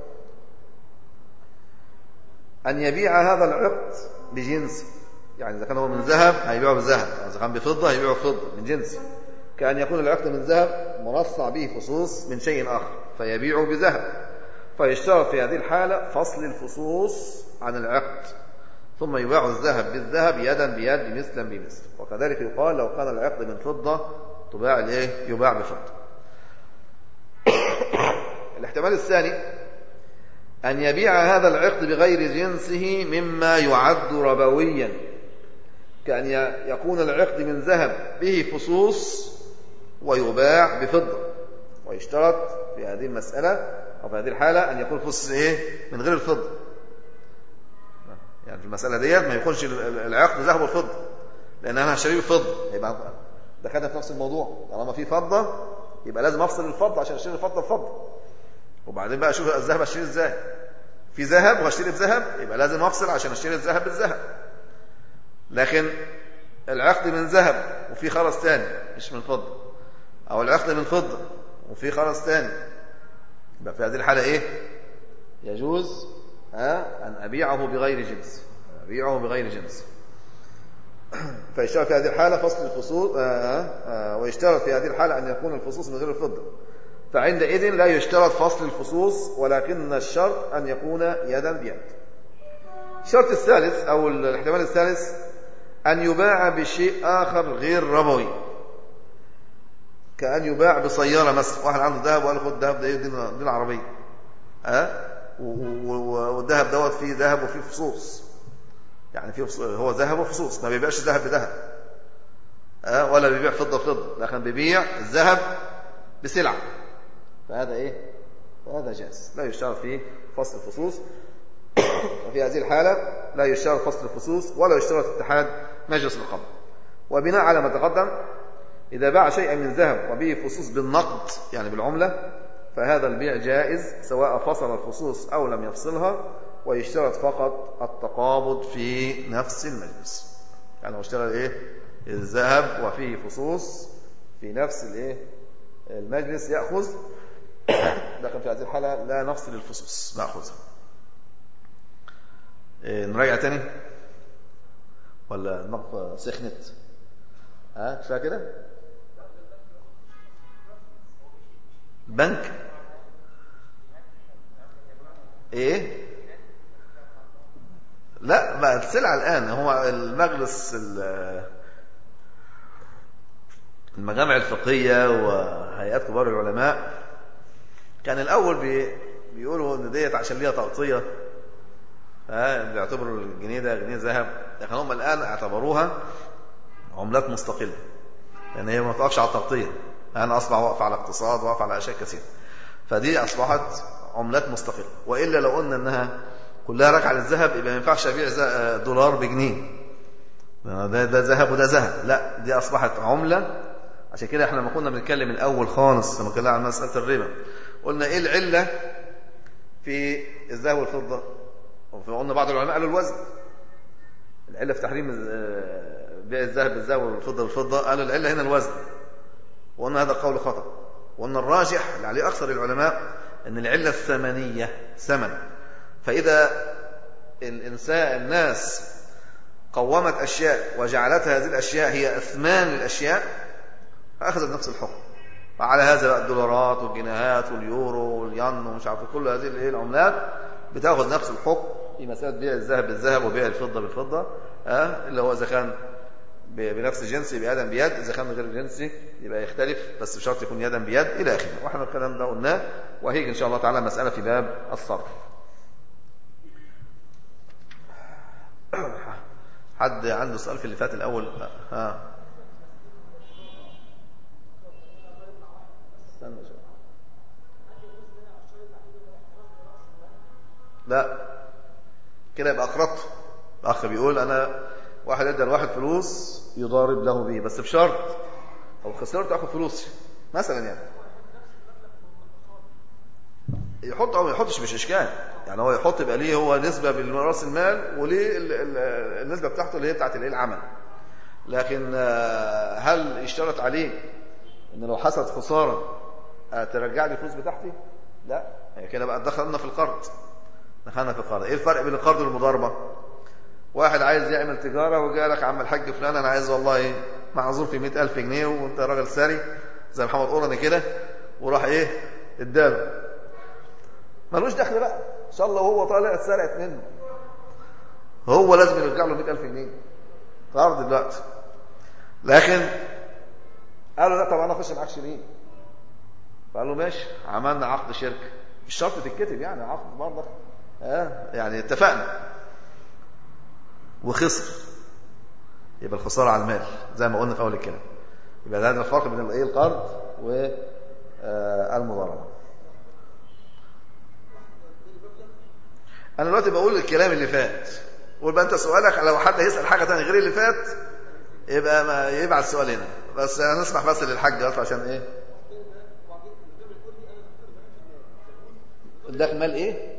أن يبيع هذا العقد بجنس يعني إذا كان هو من ذهب هيبيعه بالذهب إذا كان بفضة هيبيعه بفضة من جنس كأن يكون العقد من ذهب مرصع به فصوص من شيء آخر فيبيعه بذهب فيشترط في هذه الحالة فصل الفصوص عن العقد ثم يباع الذهب بالذهب يدا بيد مثلا بمثل وكذلك يقال لو كان العقد من فضة تباع الايه يباع بفضة الاحتمال الثاني أن يبيع هذا العقد بغير جنسه مما يعد ربويا كأن يكون العقد من ذهب به فصوص ويباع بفضة ويشترط في هذه المسألة أو في هذه الحالة أن يكون فصوص إيه من غير الفضة يعني في المسألة ديت ما يكونش العقد ذهب والفضة لأن أنا هشتريه بفضة يبقى دخلنا في نفس الموضوع طالما في فضة يبقى لازم أفصل الفضة عشان أشتري الفضة بفضة وبعدين بقى أشوف الذهب أشتري إزاي في ذهب وهشتري بذهب يبقى لازم أفصل عشان أشتري الذهب بالذهب لكن العقد من ذهب وفي خرز ثاني مش من فضة أو العقد من فضة وفي خرز ثاني يبقى في هذه الحالة إيه يجوز أن أبيعه بغير جنس أبيعه بغير جنس فيشترط في هذه الحالة فصل الفصول ويشترط في هذه الحالة أن يكون الفصوص من غير الفضة فعندئذ لا يشترط فصل الفصوص ولكن الشرط أن يكون يدا بيد الشرط الثالث أو الاحتمال الثالث أن يباع بشيء آخر غير ربوي كأن يباع بسيارة مثلا واحد عنده ذهب وقال خد ذهب ده دي العربية أه؟ والذهب دوت فيه ذهب وفيه فصوص يعني فيه هو ذهب وفصوص ما بيبيعش ذهب بذهب أه؟ ولا بيبيع فضة بفضة لكن بيبيع الذهب بسلعة فهذا ايه فهذا جائز لا يشترط فيه فصل الفصوص وفي هذه الحالة لا يشترط فصل الفصوص ولا يشترط اتحاد مجلس القبض وبناء على ما تقدم إذا باع شيئا من ذهب وبه فصوص بالنقد يعني بالعملة فهذا البيع جائز سواء فصل الفصوص أو لم يفصلها ويشترط فقط التقابض في نفس المجلس يعني هو اشترى الايه الذهب وفيه فصوص في نفس الايه المجلس يأخذ لكن في هذه الحالة لا نفصل الفصوص نأخذها إيه نراجع تاني ولا النقطة سخنت ها كفايه كده بنك ايه لا بقى السلعة الآن هو المجلس المجامع الفقهية وهيئات كبار العلماء كان الأول بي بيقولوا إن ديت عشان ليها تغطية ها بيعتبروا الجنيه ده جنيه ذهب لكن هم الآن اعتبروها عملات مستقلة لأن هي ما تقفش على التغطية أنا أصبح واقف على اقتصاد واقف على أشياء كثيرة فدي أصبحت عملات مستقلة وإلا لو قلنا أنها كلها راجعة للذهب يبقى ما ينفعش أبيع دولار بجنيه ده ده ذهب وده ذهب لا دي أصبحت عملة عشان كده احنا لما كنا بنتكلم الأول خالص لما اتكلمنا عن مسألة الربا قلنا إيه العلة في الذهب والفضة وقلنا بعض العلماء قالوا الوزن العلة في تحريم بيع الذهب بالذهب والفضة بالفضة قالوا العلة هنا الوزن وقلنا هذا قول خطأ وقلنا الراجح اللي عليه أكثر العلماء أن العلة الثمنية ثمن فإذا الإنسان الناس قومت أشياء وجعلتها هذه الأشياء هي أثمان للأشياء فأخذت نفس الحكم وعلى هذا بقى الدولارات والجنيهات واليورو والين ومش عارف كل هذه الايه العملات بتاخذ نفس الحكم في مسألة بيع الذهب بالذهب وبيع الفضة بالفضة أه؟ اللي هو إذا كان ب- بنفس الجنس يبقى يدا بيد إذا كان من غير الجنس يبقى يختلف بس بشرط يكون يدا بيد إلى آخره واحنا الكلام ده قلناه وهيجي إن شاء الله تعالى مسألة في باب الصرف حد عنده سؤال في اللي فات الأول ها استنى شوية. لا كده يبقى أقرضته الأخ بيقول أنا واحد ادى لواحد فلوس يضارب له به بس بشرط لو خسرت اخد فلوسي مثلا يعني يحط او ما يحطش مش اشكال يعني هو يحط يبقى ليه هو نسبه بالراس المال وليه ال- ال- النسبه بتاعته اللي هي بتاعت الايه العمل لكن آه، هل يشترط عليه ان لو حصلت خساره آه، ترجع لي الفلوس بتاعتي لا هي كده بقى دخلنا في القرض دخلنا في القرض ايه الفرق بين القرض والمضاربه واحد عايز يعمل تجارة وجاء لك عم الحاج فلان أنا عايز والله معذور في مئة ألف جنيه وأنت راجل ساري زي محمد قرني كده وراح إيه اداله ملوش دخل بقى إن شاء الله وهو طالع اتسرقت منه هو لازم يرجع له مئة ألف جنيه قرض دلوقتي لكن قالوا لا طبعا أنا أخش معاك شريك فقال له ماشي عملنا عقد شركة مش شرط تتكتب يعني عقد برضه ها يعني اتفقنا وخسر يبقى الخسارة على المال زي ما قلنا في أول الكلام يبقى ده الفرق بين الايه القرض والمضاربة أنا دلوقتي بقول الكلام اللي فات قول بقى أنت سؤالك لو حد يسأل حاجة تانية غير اللي فات يبقى ما يبعت سؤال هنا بس هنسمح بس للحاج بس عشان إيه اداك مال إيه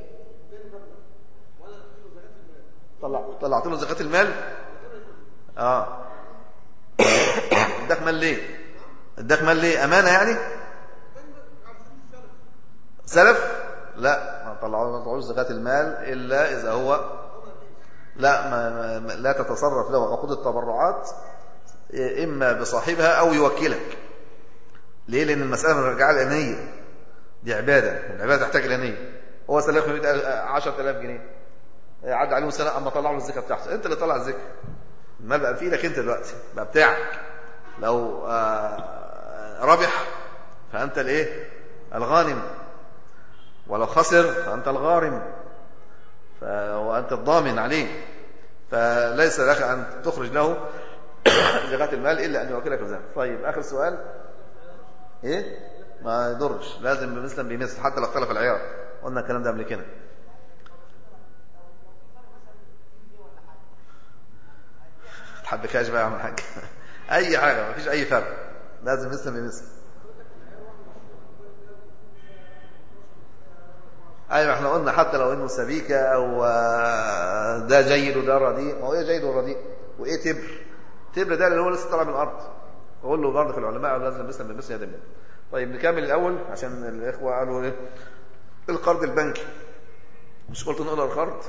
طلع طلعت له زكاة المال اه اداك مال ليه اداك مال ليه امانه يعني سلف لا ما طلعوا ما طلعوش زكاة المال الا اذا هو لا ما ما لا تتصرف له عقود التبرعات اما بصاحبها او يوكلك ليه لان المساله مرجعه الانيه دي عباده والعباده تحتاج الى نيه هو سلف 10000 جنيه عدى عليهم سنه اما طلعوا له الزكاه بتاعته انت اللي طلع الزكاه المال بقى في ايدك انت دلوقتي بقى بتاعك لو آه ربح فانت الايه الغانم ولو خسر فانت الغارم ف... وانت الضامن عليه فليس لك ان تخرج له زكاه المال الا ان يوكلك بذلك طيب اخر سؤال ايه ما يضرش لازم بمثلا بمثل حتى لو اختلف العيار قلنا الكلام ده قبل كده تحبكاش بقى يا عم الحاج اي حاجه ما فيش اي فرق لازم مثل بمثل ايوه احنا قلنا حتى لو انه سبيكه او ده جيد وده رديء ما هو ايه جيد ورديء وايه تبر تبر ده اللي هو لسه طالع من الارض اقول له برضه في العلماء لازم مثل بمثل يد طيب نكمل الاول عشان الاخوه قالوا ايه القرض البنكي مش قلت نقول القرض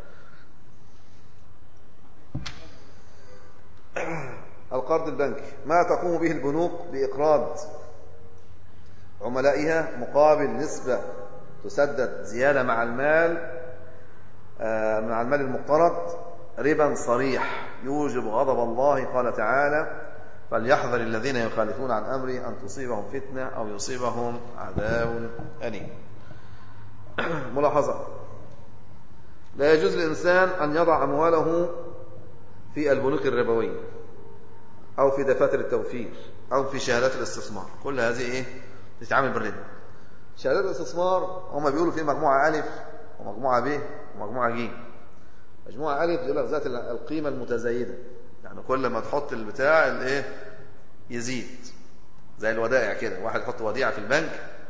القرض البنكي ما تقوم به البنوك بإقراض عملائها مقابل نسبة تسدد زيادة مع المال مع المال المقترض ربا صريح يوجب غضب الله قال تعالى فليحذر الذين يخالفون عن أمره أن تصيبهم فتنة أو يصيبهم عذاب أليم ملاحظة لا يجوز للإنسان أن يضع أمواله في البنوك الربوية أو في دفاتر التوفير أو في شهادات الاستثمار كل هذه إيه؟ تتعامل بالربا شهادات الاستثمار هم بيقولوا في مجموعة ألف ومجموعة ب ومجموعة ج مجموعة ألف يقول لك ذات القيمة المتزايدة يعني كل ما تحط البتاع الايه يزيد زي الودائع كده واحد يحط وديعة في البنك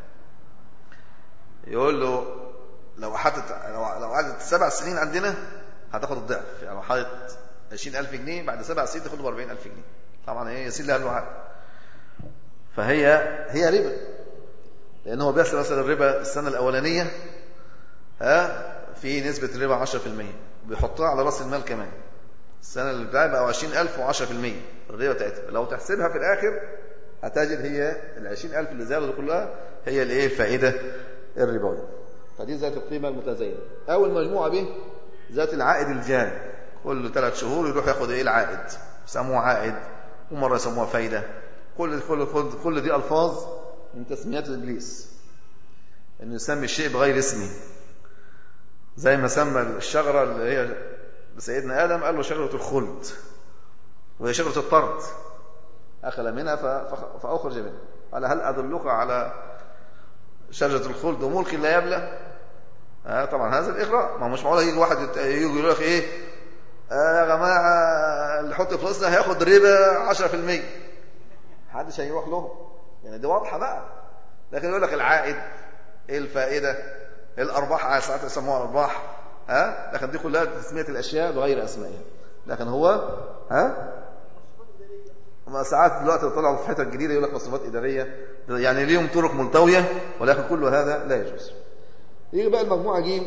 يقول له لو حطت لو لو قعدت سبع سنين عندنا هتاخد الضعف يعني لو حاطط 20000 جنيه بعد سبع سنين تاخد 40000 جنيه طبعا هي يسير لها الوعد فهي هي ربا لان هو بيحسب مثلا الربا السنه الاولانيه ها في نسبه الربا 10% بيحطها على راس المال كمان السنه اللي بتاعها بقى 20000 و10% الربا بتاعتها لو تحسبها في الاخر هتجد هي ال 20000 اللي زادوا دي كلها هي الايه الفائده الربويه فدي ذات القيمه المتزايده اول مجموعه به ذات العائد الجاري كل ثلاث شهور يروح ياخد ايه العائد يسموه عائد ومرة يسموها فايدة كل كل كل, كل دي ألفاظ من تسميات إبليس إنه يسمي الشيء بغير اسمه زي ما سمى الشجرة اللي هي سيدنا آدم قال له شجرة الخلد وهي شجرة الطرد أخذ منها فأخرج منها قال هل أدلك على شجرة الخلد وملك لا يبلى آه طبعا هذا الإغراء ما مش معقول يجي واحد يجي يقول لك إيه آه يا جماعة اللي يحط فلوسنا هياخد ربا 10% محدش هيروح له يعني دي واضحة بقى لكن يقول لك العائد ايه الفائدة ايه الأرباح ساعات يسموها أرباح ها لكن دي كلها تسمية الأشياء بغير أسمائها لكن هو ها ما ساعات دلوقتي طلعوا في حتت جديدة يقول لك مصروفات إدارية يعني ليهم طرق ملتوية ولكن كل هذا لا يجوز يجي بقى المجموعة جيم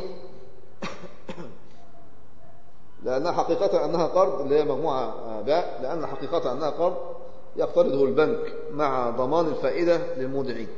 لأنها حقيقة أنها قرض اللي هي مجموعة باء لأن حقيقة أنها قرض يقترضه البنك مع ضمان الفائدة للمودعين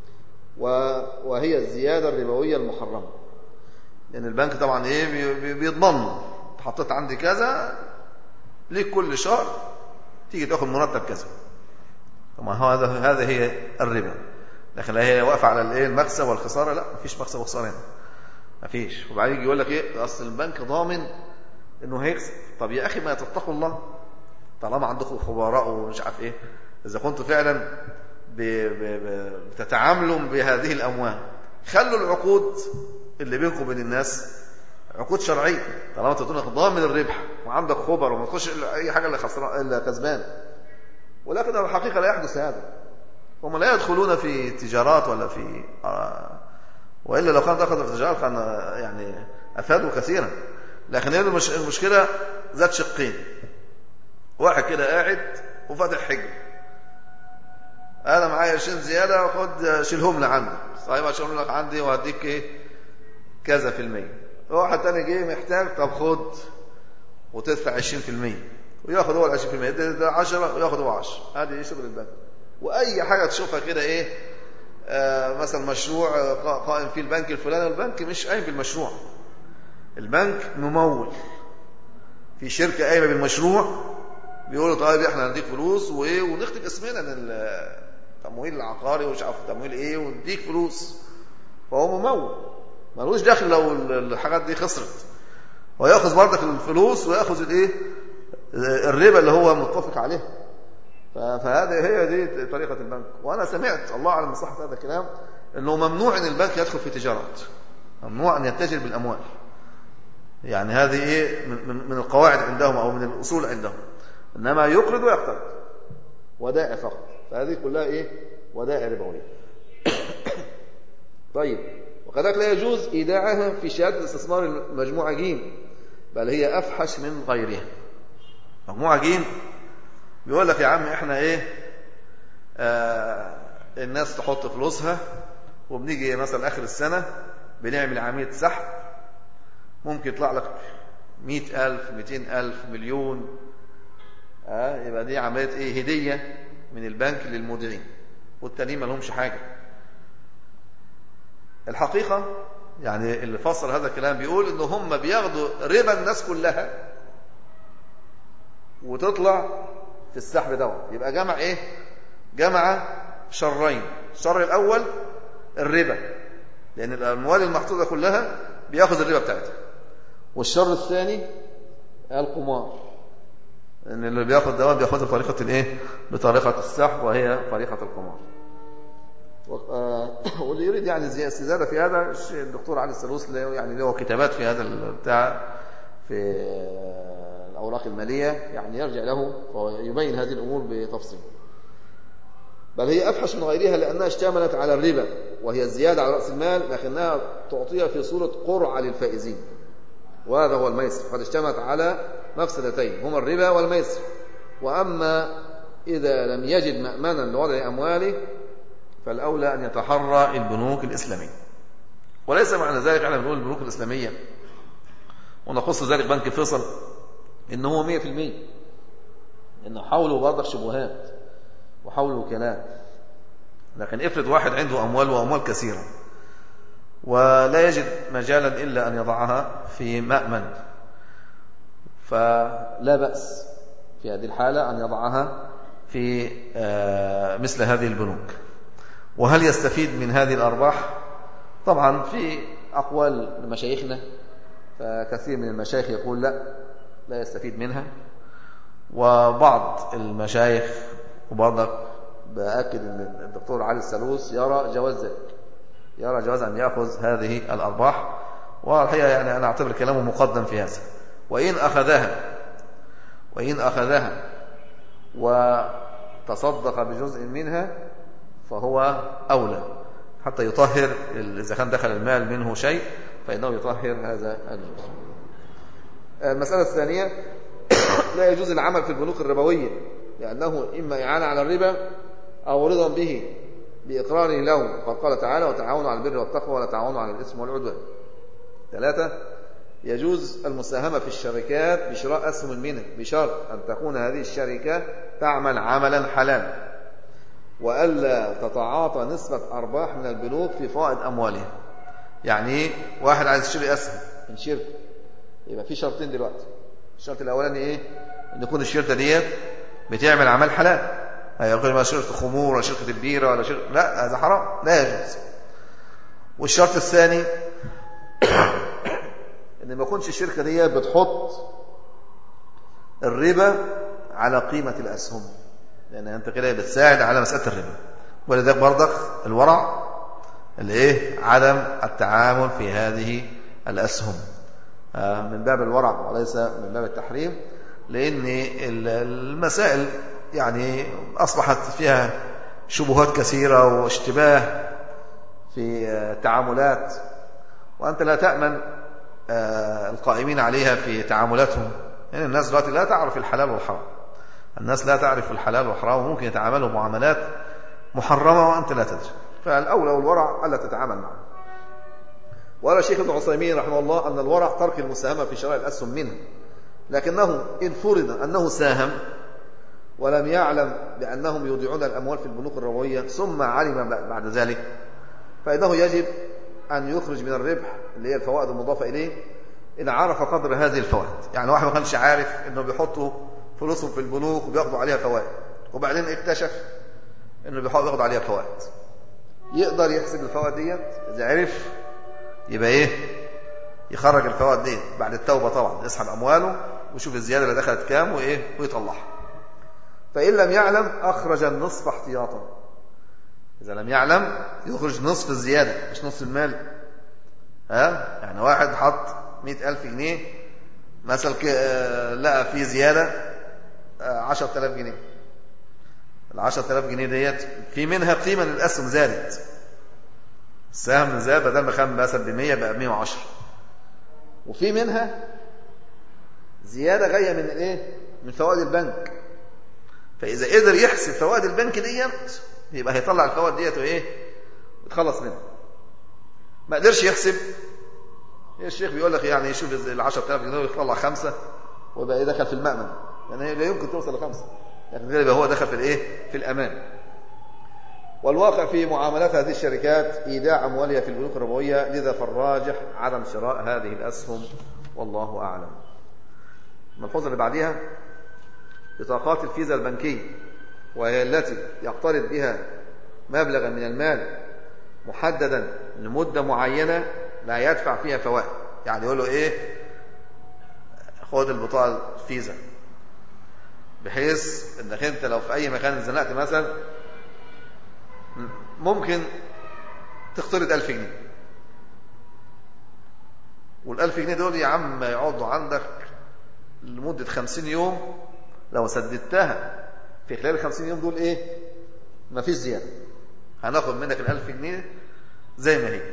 وهي الزيادة الربوية المحرمة لأن البنك طبعا إيه بيضمن حطيت عندي كذا ليك كل شهر تيجي تاخد مرتب كذا طبعا هذا هذا هي الربا لكن لا هي واقفه على الايه المكسب والخساره لا مفيش مكسب وخساره هنا مفيش وبعدين يجي يقول لك ايه اصل البنك ضامن انه هيكسب طب يا اخي ما تتقوا الله طالما عندكم خبراء ومش عارف ايه اذا كنتوا فعلا بتتعاملوا بهذه الاموال خلوا العقود اللي بينكم وبين الناس عقود شرعيه طالما انت تكون ضامن الربح وعندك خبر وما تخش اي حاجه اللي خسران الا كسبان ولكن الحقيقه لا يحدث هذا هم لا يدخلون في تجارات ولا في آه والا لو كانوا دخلوا في تجارات كان يعني افادوا كثيرا لكن هي المشكله ذات شقين واحد كده قاعد وفاتح حجر انا معايا قرشين زياده خد شيلهم لي عندي صحيح اشيلهم لك عندي وهديك ايه كذا في المية واحد تاني جه محتاج طب خد وتدفع 20% وياخد هو ال 20% ده, ده 10 وياخد هو 10 هذه شغل البنك واي حاجه تشوفها كده ايه آه مثلا مشروع قائم فيه البنك الفلاني البنك مش قايم بالمشروع البنك ممول في شركه قايمه بالمشروع بيقولوا طيب احنا هنديك فلوس وايه ونكتب اسمنا التمويل العقاري ومش عارف تمويل ايه ونديك فلوس فهو ممول ملوش دخل لو الحاجات دي خسرت وياخذ برضك الفلوس وياخذ الايه الربا اللي هو متفق عليه فهذه هي دي طريقه البنك وانا سمعت الله اعلم من صحه هذا الكلام انه ممنوع ان البنك يدخل في تجارات ممنوع ان يتجر بالاموال يعني هذه ايه من القواعد عندهم او من الاصول عندهم انما يقرض ويقترض ودائع فقط فهذه كلها ايه ودائع ربويه طيب وكذلك لا يجوز ايداعها في شهاده استثمار المجموعه جيم بل هي افحش من غيرها مجموعه جيم بيقول لك يا عم احنا ايه آه الناس تحط فلوسها وبنيجي مثلا اخر السنه بنعمل عمليه سحب ممكن يطلع لك مئة ألف مئتين ألف مليون آه يبقى دي عملية إيه هدية من البنك للمودعين والتانيين ما لهمش حاجة الحقيقة يعني اللي فسر هذا الكلام بيقول إن هم بياخدوا ربا الناس كلها وتطلع في السحب دوت يبقى جمع إيه جمع شرين الشر الأول الربا لأن الأموال المحطوطة كلها بياخذ الربا بتاعتها والشر الثاني القمار ان اللي بياخد دوت بياخدها بطريقه الايه بطريقه السحب وهي طريقه القمار واللي يريد يعني استزاده في هذا الدكتور علي السلوس يعني له كتابات في هذا البتاع في الاوراق الماليه يعني يرجع له ويبين هذه الامور بتفصيل بل هي أفحش من غيرها لأنها اشتملت على الربا وهي الزيادة على رأس المال لكنها تعطيها في صورة قرعة للفائزين وهذا هو الميسر قد اشتملت على مفسدتين هما الربا والميسر وأما إذا لم يجد مأمنا لوضع أمواله فالأولى أن يتحرى البنوك الإسلامية وليس معنى ذلك أنا بنقول البنوك الإسلامية ونخص ذلك بنك فيصل إن هو 100% إنه حاولوا برضك شبهات وحول وكلام لكن افرض واحد عنده أموال وأموال كثيرة ولا يجد مجالا إلا أن يضعها في مأمن فلا بأس في هذه الحالة أن يضعها في آه، مثل هذه البنوك وهل يستفيد من هذه الأرباح طبعا في أقوال لمشايخنا فكثير من المشايخ يقول لا لا يستفيد منها وبعض المشايخ وبرضك بأكد أن الدكتور علي السلوس يرى جواز ذلك يرى جواز أن يأخذ هذه الأرباح والحقيقة يعني أنا أعتبر كلامه مقدم في هذا وإن أخذها وإن أخذها وتصدق بجزء منها فهو أولى حتى يطهر إذا كان دخل المال منه شيء فإنه يطهر هذا الجزء المسألة الثانية لا يجوز العمل في البنوك الربوية لأنه إما إعانة على الربا أو رضا به بإقراره له قد قال تعالى وتعاونوا على البر والتقوى ولا تعاونوا على الإثم والعدوان ثلاثة يجوز المساهمة في الشركات بشراء أسهم منه بشرط أن تكون هذه الشركة تعمل عملا حلالا وألا تتعاطى نسبة أرباح من البنوك في فائض أموالها يعني واحد عايز يشتري أسهم من شركة يبقى في شرطين دلوقتي الشرط الأولاني إيه أن يكون الشركة ديت بتعمل عمل حلال هيقول ما شركة خمور ولا شركة البيرة ولا شركة لا هذا حرام لا يجوز والشرط الثاني ان ما يكونش الشركة دي بتحط الربا على قيمة الأسهم لأن أنت كده بتساعد على مسألة الربا ولذلك برضك الورع اللي إيه عدم التعامل في هذه الأسهم آه، من باب الورع وليس من باب التحريم لأن المسائل يعني أصبحت فيها شبهات كثيرة واشتباه في التعاملات وأنت لا تأمن آه، القائمين عليها في تعاملاتهم يعني الناس دلوقتي لا تعرف الحلال والحرام الناس لا تعرف الحلال والحرام وممكن يتعاملوا معاملات محرمة وأنت لا تدري فالأولى والورع ألا تتعامل معه وقال الشيخ ابن عثيمين رحمه الله أن الورع ترك المساهمة في شراء الأسهم منه لكنه إن فرض أنه ساهم ولم يعلم بأنهم يودعون الأموال في البنوك الربوية ثم علم بعد ذلك فإنه يجب أن يخرج من الربح اللي هي الفوائد المضافة إليه إن عرف قدر هذه الفوائد يعني واحد ما كانش عارف إنه بيحطوا فلوسهم في البنوك وبياخدوا عليها فوائد وبعدين اكتشف إنه بياخدوا عليها فوائد يقدر يحسب الفوائد ديت إذا عرف يبقى إيه يخرج الفوائد دي بعد التوبة طبعا يسحب أمواله ويشوف الزيادة اللي دخلت كام وإيه ويطلعها فإن لم يعلم أخرج النصف احتياطا إذا لم يعلم يخرج نصف الزيادة مش نصف المال ها يعني واحد حط مئة ألف جنيه مثلا آه، لقى فيه زيادة آه، عشرة آلاف جنيه العشرة آلاف جنيه ديت في منها قيمة للأسهم زادت السهم زاد بدل ما كان مثلا ب 100 بقى ب 110 وفي منها زيادة جاية من الايه من فوائد البنك فإذا قدر يحسب فوائد البنك ديت يبقى هيطلع الفوائد ديت وايه يتخلص منها ما قدرش يحسب الشيخ بيقول لك يعني يشوف ال 10000 جنيه ويطلع خمسه ويبقى دخل في المأمن يعني لا يمكن توصل لخمسه لكن يبقى هو دخل في الايه في الامان والواقع في معاملات هذه الشركات ايداع اموالها في البنوك الربويه لذا فالراجح عدم شراء هذه الاسهم والله اعلم الملحوظه اللي بعديها بطاقات الفيزا البنكيه وهي التي يقترض بها مبلغا من المال محددا لمدة معينة لا يدفع فيها فوائد يعني يقول له ايه خد البطاقة الفيزا بحيث انك انت لو في اي مكان اتزنقت مثلا ممكن تقترض ألف جنيه والألف جنيه دول يا عم يقعدوا عندك لمدة خمسين يوم لو سددتها في خلال الخمسين يوم دول ايه ما فيش زيادة هناخد منك الألف جنيه زي ما هي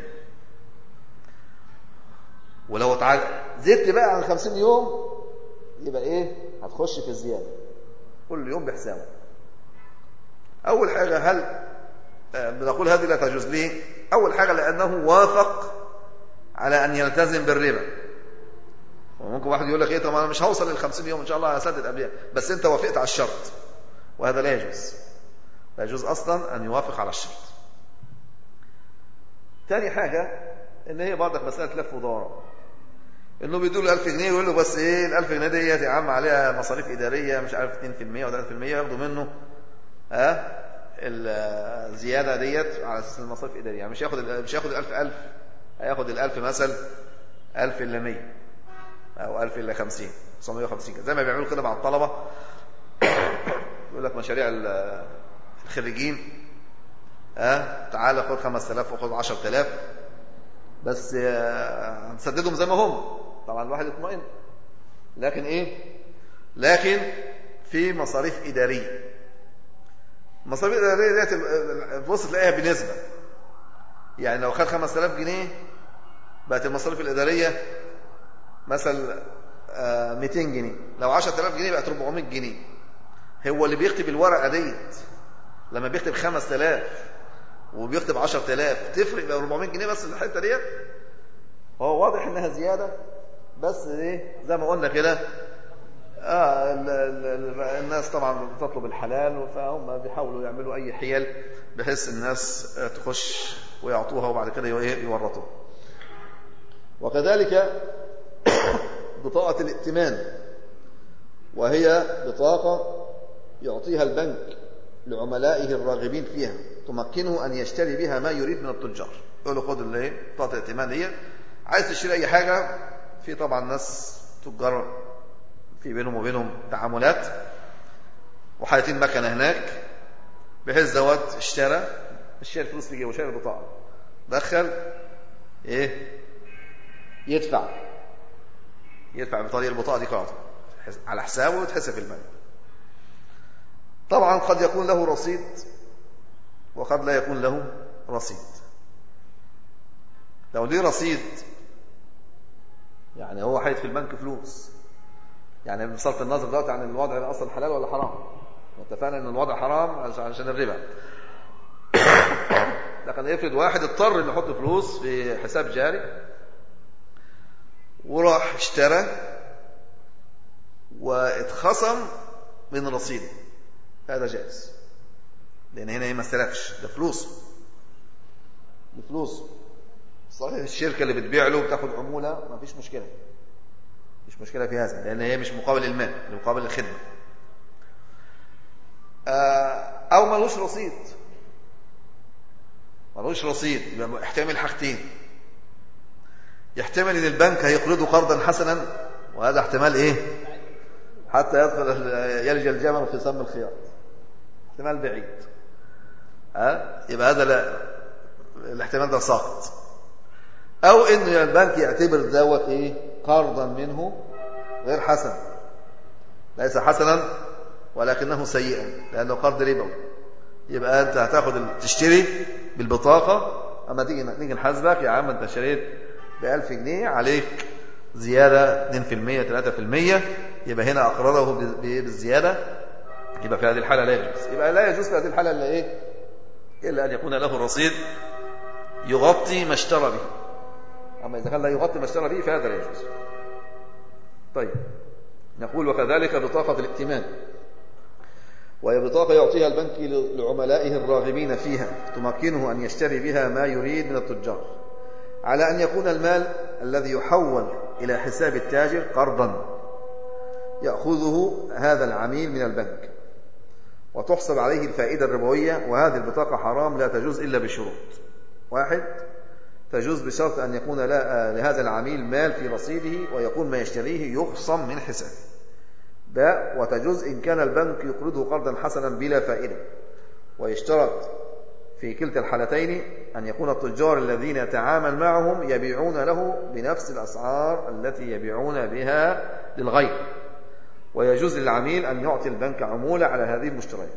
ولو تعال زدت بقى عن خمسين يوم يبقى ايه هتخش في الزيادة كل يوم بحسابه أول حاجة هل آه، بنقول هذه لا تجوز ليه أول حاجة لأنه وافق على أن يلتزم بالربا وممكن واحد يقول لك ايه طب انا مش هوصل لل 50 يوم ان شاء الله هسدد قبلها بس انت وافقت على الشرط وهذا لا يجوز لا يجوز اصلا ان يوافق على الشرط ثاني حاجه ان هي برضك مساله لف ودوران انه بيدوا له 1000 جنيه يقول له بس ايه ال 1000 جنيه ديت يا عم عليها مصاريف اداريه مش عارف 2% ولا 3% ياخدوا منه ها الزياده ديت على اساس المصاريف الاداريه يعني مش ياخد مش ياخد ال 1000 1000 هياخد ال 1000 مثلا 1000 الا 100 او 1000 الا 50 950 كده زي ما بيعملوا كده مع الطلبه يقول لك مشاريع الخريجين ها تعالى خد 5000 وخد 10000 بس هنسددهم زي ما هم طبعا الواحد يطمئن لكن ايه لكن في مصاريف اداريه المصاريف الاداريه ديت الفلوس تلاقيها بنسبه يعني لو خد 5000 جنيه بقت المصاريف الاداريه مثلا 200 جنيه لو 10000 جنيه بقت 400 جنيه هو اللي بيكتب الورقه ديت لما بيكتب 5000 وبيكتب 10000 تفرق ب 400 جنيه بس الحته ديت هو واضح انها زياده بس ايه زي ما قلنا كده آه ال ال الناس طبعا بتطلب الحلال فهم بيحاولوا يعملوا اي حيل بحيث الناس تخش ويعطوها وبعد كده يورطوها وكذلك بطاقة الائتمان وهي بطاقة يعطيها البنك لعملائه الراغبين فيها تمكنه أن يشتري بها ما يريد من التجار يقول له خد اللي بطاقة الائتمان دي عايز تشتري أي حاجة في طبعا ناس تجار في بينهم وبينهم تعاملات وحاطين مكنة هناك بحيث دوت اشترى مش شايل فلوس في جيبه شايل البطاقة دخل ايه يدفع يدفع بطريقة البطاقة دي قاعدة على حسابه وتحسب في البنك طبعا قد يكون له رصيد وقد لا يكون له رصيد لو ليه رصيد يعني هو حيث في البنك فلوس يعني بصرف النظر دلوقتي عن الوضع ده اصلا حلال ولا حرام واتفقنا ان الوضع حرام عشان الربا لكن افرض واحد اضطر انه يحط فلوس في حساب جاري وراح اشترى واتخصم من رصيده هذا جائز لان هنا ما استلفش ده فلوس ده فلوس صحيح الشركه اللي بتبيع له بتاخد عموله ما فيش مشكله مش مشكله في هذا لان هي مش مقابل المال مقابل الخدمه او ملوش رصيد ملوش رصيد يبقى يحتمل حاجتين يحتمل ان البنك هيقرضه قرضا حسنا وهذا احتمال ايه حتى يدخل يلج الجمل في سم الخياط احتمال بعيد ها يبقى هذا لا الاحتمال ده ساقط او ان البنك يعتبر دوت ايه قرضا منه غير حسن ليس حسنا ولكنه سيئا لانه قرض ربوي يبقى انت هتاخد تشتري بالبطاقه اما تيجي نيجي نحاسبك يا عم انت اشتريت ب 1000 جنيه عليك زياده 2% 3% يبقى هنا اقرضه بالزياده يبقى في هذه الحاله لا يجوز يبقى لا يجوز في هذه الحاله الا ايه الا ان يكون له الرصيد يغطي ما اشترى به اما اذا كان لا يغطي ما اشترى به فهذا لا يجوز طيب نقول وكذلك بطاقه الائتمان وهي بطاقة يعطيها البنك لعملائه الراغبين فيها تمكنه أن يشتري بها ما يريد من التجار على أن يكون المال الذي يحول إلى حساب التاجر قرضا يأخذه هذا العميل من البنك وتحسب عليه الفائدة الربوية وهذه البطاقة حرام لا تجوز إلا بشروط واحد تجوز بشرط أن يكون لهذا العميل مال في رصيده ويكون ما يشتريه يخصم من حسابه باء وتجوز إن كان البنك يقرضه قرضا حسنا بلا فائدة ويشترط في كلتا الحالتين أن يكون التجار الذين يتعامل معهم يبيعون له بنفس الأسعار التي يبيعون بها للغير ويجوز للعميل أن يعطي البنك عمولة على هذه المشتريات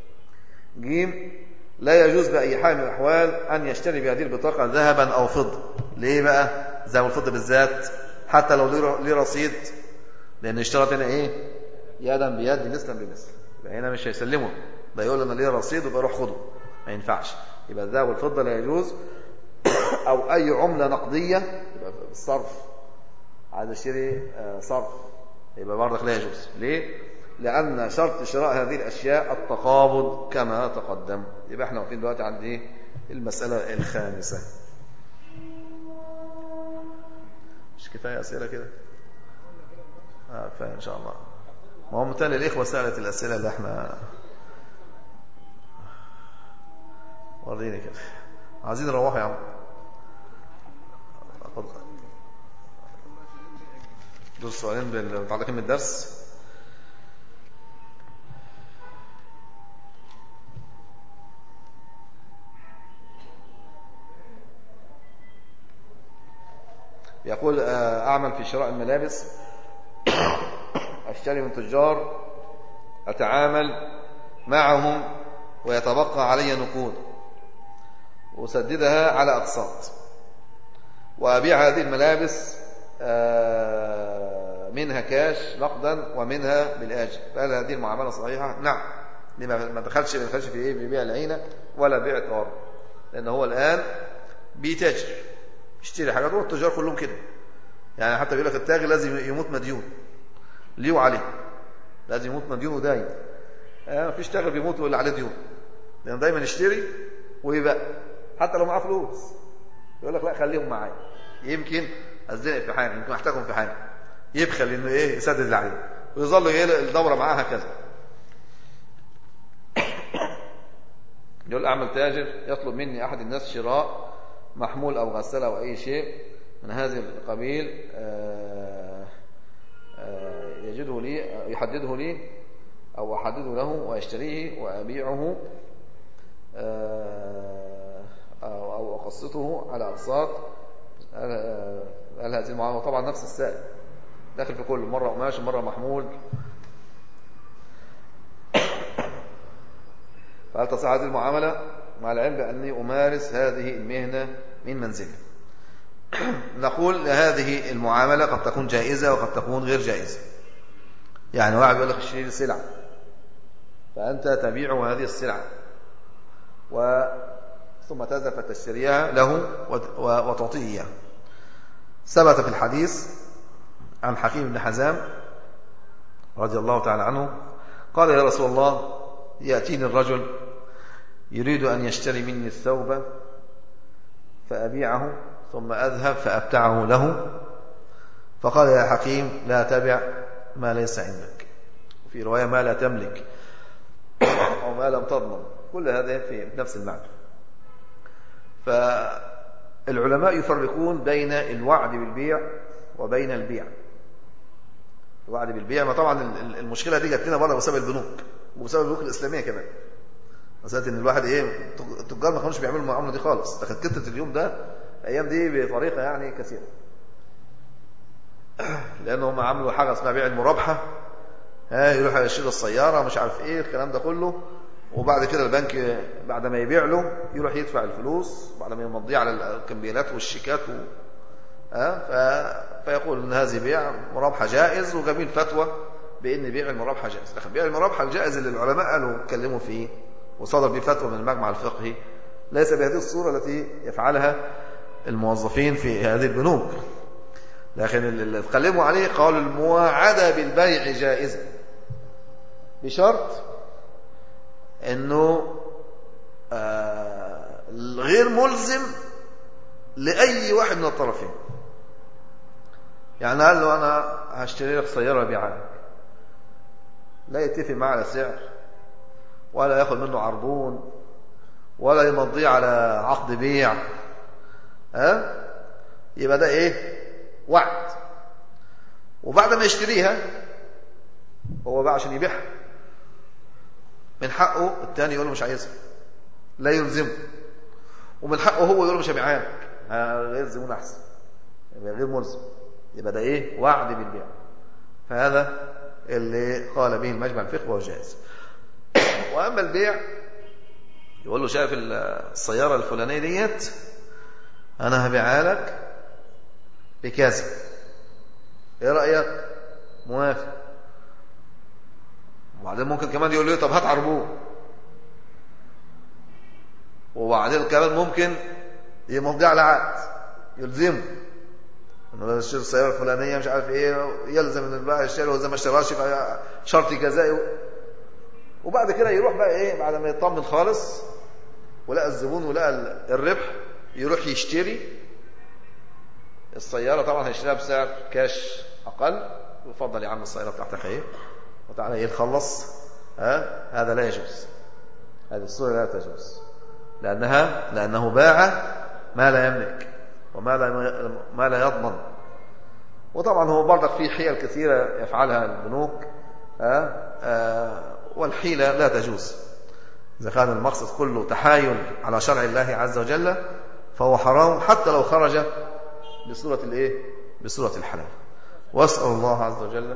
جيم لا يجوز بأي حال من الأحوال أن يشتري بهذه البطاقة ذهبا أو فضة ليه بقى ذهب الفضة بالذات حتى لو ليه رصيد لأن اشترط هنا إيه يدا بيد مثلا بمثل يبقى هنا مش هيسلمه ده يقول انا ليه رصيد ويبقى روح خده ما ينفعش يبقى الذهب والفضه لا يجوز او اي عمله نقديه يبقى الصرف عايز اشتري صرف يبقى برضك لا يجوز ليه لان شرط شراء هذه الاشياء التقابض كما تقدم يبقى احنا واقفين دلوقتي عند ايه المساله الخامسه مش كفاية أسئلة كده آه كفاية إن شاء الله ما هو مثال الإخوة سألت الأسئلة اللي احنا وريني كده عايزين نروح يا عم دول سؤالين متعلقين بالدرس يقول أعمل في شراء الملابس أشتري من تجار أتعامل معهم ويتبقى علي نقود أسددها على أقساط وأبيع هذه الملابس منها كاش نقدا ومنها بالآجل فهل هذه المعاملة صحيحة؟ نعم ما دخلش ما دخلش في ايه بيبيع العينة ولا بيع التورق لأن هو الآن بيتاجر يشتري حاجات والتجار كلهم كده يعني حتى بيقول لك التاجر لازم يموت مديون ليه وعليه لازم يموت مديون وداين ما فيش تاجر بيموت ولا عليه ديون لأن دايما يشتري ويبقى حتى لو معاه فلوس يقول لك لا خليهم معايا يمكن ازنق في حاجه يمكن احتاجهم في حاجه يبخل انه ايه يسدد اللي عليه ويظل الدوره معاه هكذا يقول اعمل تاجر يطلب مني احد الناس شراء محمول او غساله او اي شيء من هذا القبيل يجده لي يحدده لي او احدده له واشتريه وابيعه أو أقسطه على أقساط هل هذه المعاملة طبعا نفس السائل داخل في كل مرة قماش مرة محمول فهل تصح هذه المعاملة مع العلم بأني أمارس هذه المهنة من منزلي نقول هذه المعاملة قد تكون جائزة وقد تكون غير جائزة يعني واحد يقول لك اشتري سلعة فأنت تبيع هذه السلعة و ثم تذهب فتشتريها له وتعطيه إياه ثبت في الحديث عن حكيم بن حزام رضي الله تعالى عنه قال يا رسول الله يأتيني الرجل يريد أن يشتري مني الثوب فأبيعه ثم أذهب فأبتعه له فقال يا حكيم لا تبع ما ليس عندك وفي رواية ما لا تملك أو ما لم تضمن كل هذا في نفس المعنى فالعلماء يفرقون بين الوعد بالبيع وبين البيع الوعد بالبيع ما طبعا المشكله دي جت لنا بره بسبب البنوك وبسبب البنوك الاسلاميه كمان مساله ان الواحد ايه التجار ما كانوش بيعملوا المعامله دي خالص ده كانت كتره اليوم ده الايام دي بطريقه يعني كثيره لانهم عملوا حاجه اسمها بيع المرابحه ها يروح يشتري السياره مش عارف ايه الكلام ده كله وبعد كده البنك بعد ما يبيع له يروح يدفع الفلوس بعد ما يمضيه على الكمبيالات والشيكات و... أه؟ ف... فيقول ان هذه بيع مرابحه جائز وجميل فتوى بان بيع المرابحه جائز لكن بيع المرابحه الجائز اللي العلماء قالوا اتكلموا فيه وصدر به فتوى من المجمع الفقهي ليس بهذه الصوره التي يفعلها الموظفين في هذه البنوك لكن اللي اتكلموا عليه قالوا المواعده بالبيع جائزه بشرط انه آه غير ملزم لاي واحد من الطرفين يعني قال له انا هشتري لك سياره بيعها لا يتفق معه على سعر ولا ياخد منه عربون ولا يمضيه على عقد بيع ها يبقى ده ايه وعد وبعد ما يشتريها هو بقى عشان يبيعها من حقه الثاني يقول له مش عايزها لا يلزمه ومن حقه هو يقول له مش هبيعها لك غير زبون احسن يبقى غير ملزم يبقى ده ايه وعد بالبيع فهذا اللي قال به المجمع الفقه وهو جائز واما البيع يقول له شايف السياره الفلانيه ديت انا هبيعها لك بكذا ايه رايك موافق وبعدين ممكن كمان يقول لي طب هات عربون وبعدين كمان ممكن يمضي على عقد يلزمه انه لازم يشتري السياره الفلانيه مش عارف ايه يلزم ان بقى يشتري وزي ما اشتراش يبقى شرط جزائي وبعد كده يروح بقى ايه بعد ما يطمن خالص ولقى الزبون ولقى الربح يروح يشتري السيارة طبعا هيشتريها بسعر كاش أقل يفضل يا عم السيارة بتاعتك ايه وتعالى ايه نخلص ها هذا لا يجوز هذه الصورة لا تجوز لأنها لأنه باع ما لا يملك وما لا ما لا يضمن وطبعا هو برضك في حيل كثيرة يفعلها البنوك ها والحيلة لا تجوز إذا كان المقصد كله تحايل على شرع الله عز وجل فهو حرام حتى لو خرج بصورة الايه بصورة الحلال واسأل الله عز وجل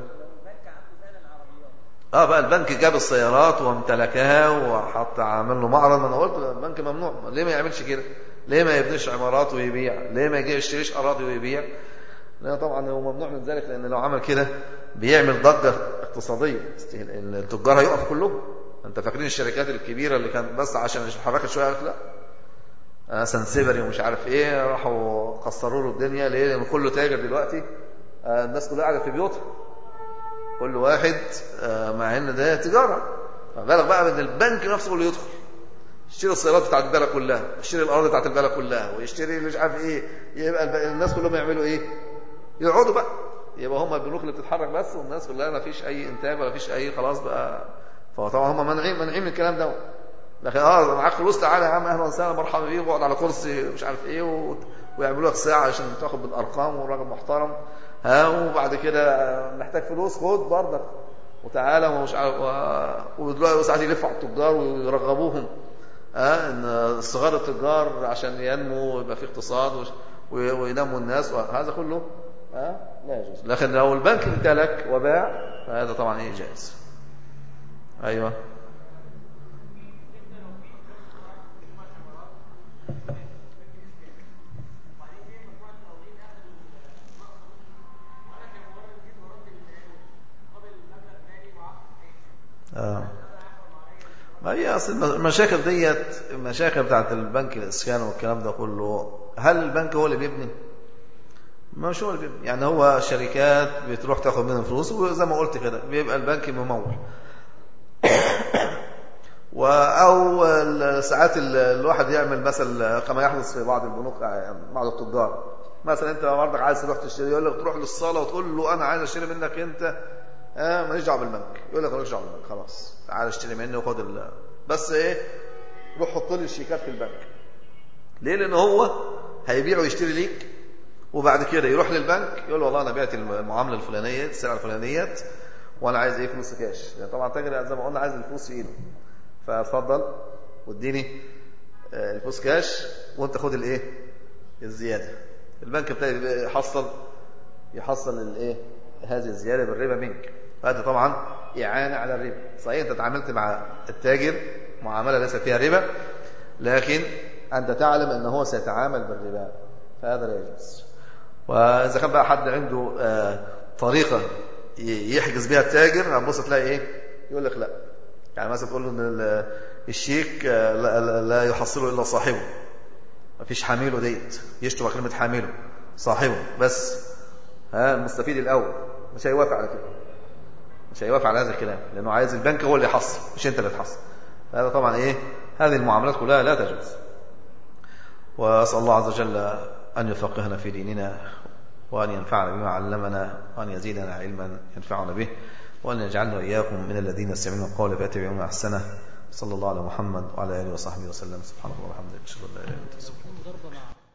اه بقى البنك جاب السيارات وامتلكها وحط عامل له معرض ما انا قلت البنك ممنوع ليه ما يعملش كده ليه ما يبنيش عمارات ويبيع ليه ما يشتريش اراضي ويبيع لا طبعا هو ممنوع من ذلك لان لو عمل كده بيعمل ضجه اقتصاديه التجار هيقفوا كلهم انت فاكرين الشركات الكبيره اللي كانت بس عشان حركت شويه قالت لا آه سنسيبري ومش عارف ايه راحوا كسروا له الدنيا ليه لان كله تاجر دلوقتي آه الناس كلها قاعده في بيوتها كل واحد آه مع ان ده تجاره فبالغ بقى من البنك نفسه اللي يدخل يشتري السيارات بتاعت البلد كلها يشتري الاراضي بتاعت البلد كلها ويشتري مش عارف ايه يبقى الناس كلهم يعملوا ايه يقعدوا بقى يبقى هم البنوك اللي بتتحرك بس والناس كلها ما فيش اي انتاج ولا فيش اي خلاص بقى فطبعا هم منعين منعين من الكلام ده لكن اه معاك فلوس تعالى يا عم اهلا وسهلا مرحبا بيك واقعد على كرسي مش عارف ايه و... ويعملوا لك ساعه عشان تاخد بالارقام وراجل محترم ها وبعد كده محتاج فلوس خد برضك وتعالى ومش عارف و... ودلوقتي ساعات يلفوا على التجار ويرغبوهم ها ان صغار التجار عشان ينمو ويبقى في اقتصاد وش... وينموا الناس وهذا كله ها لا يجوز لكن لو البنك امتلك وباع فهذا طبعا ايه جائز ايوه آه. ما هي اصل المشاكل ديت المشاكل بتاعت البنك الاسكان والكلام ده كله هل البنك هو اللي بيبني مش هو اللي بيبني يعني هو شركات بتروح تاخد منهم فلوس وزي ما قلت كده بيبقى البنك ممول او ساعات الواحد يعمل مثلا كما يحدث في بعض البنوك بعض التجار مثلا انت برضك عايز تروح تشتري يقول لك تروح للصاله وتقول له انا عايز اشتري منك انت اه ماليش دعوه بالبنك يقول لك ماليش دعوه بالبنك خلاص تعال اشتري مني وخد ال... بس ايه روح حط لي الشيكات في البنك ليه لان هو هيبيع ويشتري ليك وبعد كده يروح للبنك يقول له والله انا بعت المعامله الفلانيه السلعه الفلانيه وانا عايز ايه فلوس كاش يعني طبعا تاجر زي ما قلنا عايز الفلوس في ايده فاتفضل واديني الفلوس كاش وانت خد الايه الزياده البنك بتاعي يحصل يحصل الايه هذه الزياده بالربا منك فهذا طبعا اعانه على الربا صحيح انت تعاملت مع التاجر معامله ليس فيها ربا لكن انت تعلم ان هو سيتعامل بالربا فهذا لا يجوز واذا كان بقى حد عنده طريقه يحجز بها التاجر هتبص تلاقي ايه يقول لك لا يعني مثلا تقول له ان الشيك لا, لا يحصله الا صاحبه ما فيش حامله ديت يشتري كلمه حامله صاحبه بس ها المستفيد الاول مش هيوافق على كده مش هيوافق على هذا الكلام لانه عايز البنك هو اللي يحصل مش انت اللي تحصل هذا طبعا ايه هذه المعاملات كلها لا تجوز واسال الله عز وجل ان يفقهنا في ديننا وأن ينفعنا بما علمنا وأن يزيدنا علما ينفعنا به وأن يجعلنا وإياكم من الذين يستمعون القول فيتبعون أحسنه صلى الله على محمد وعلى آله وصحبه وسلم سبحانه الله وبحمده أشهد أن لا إله إلا أنت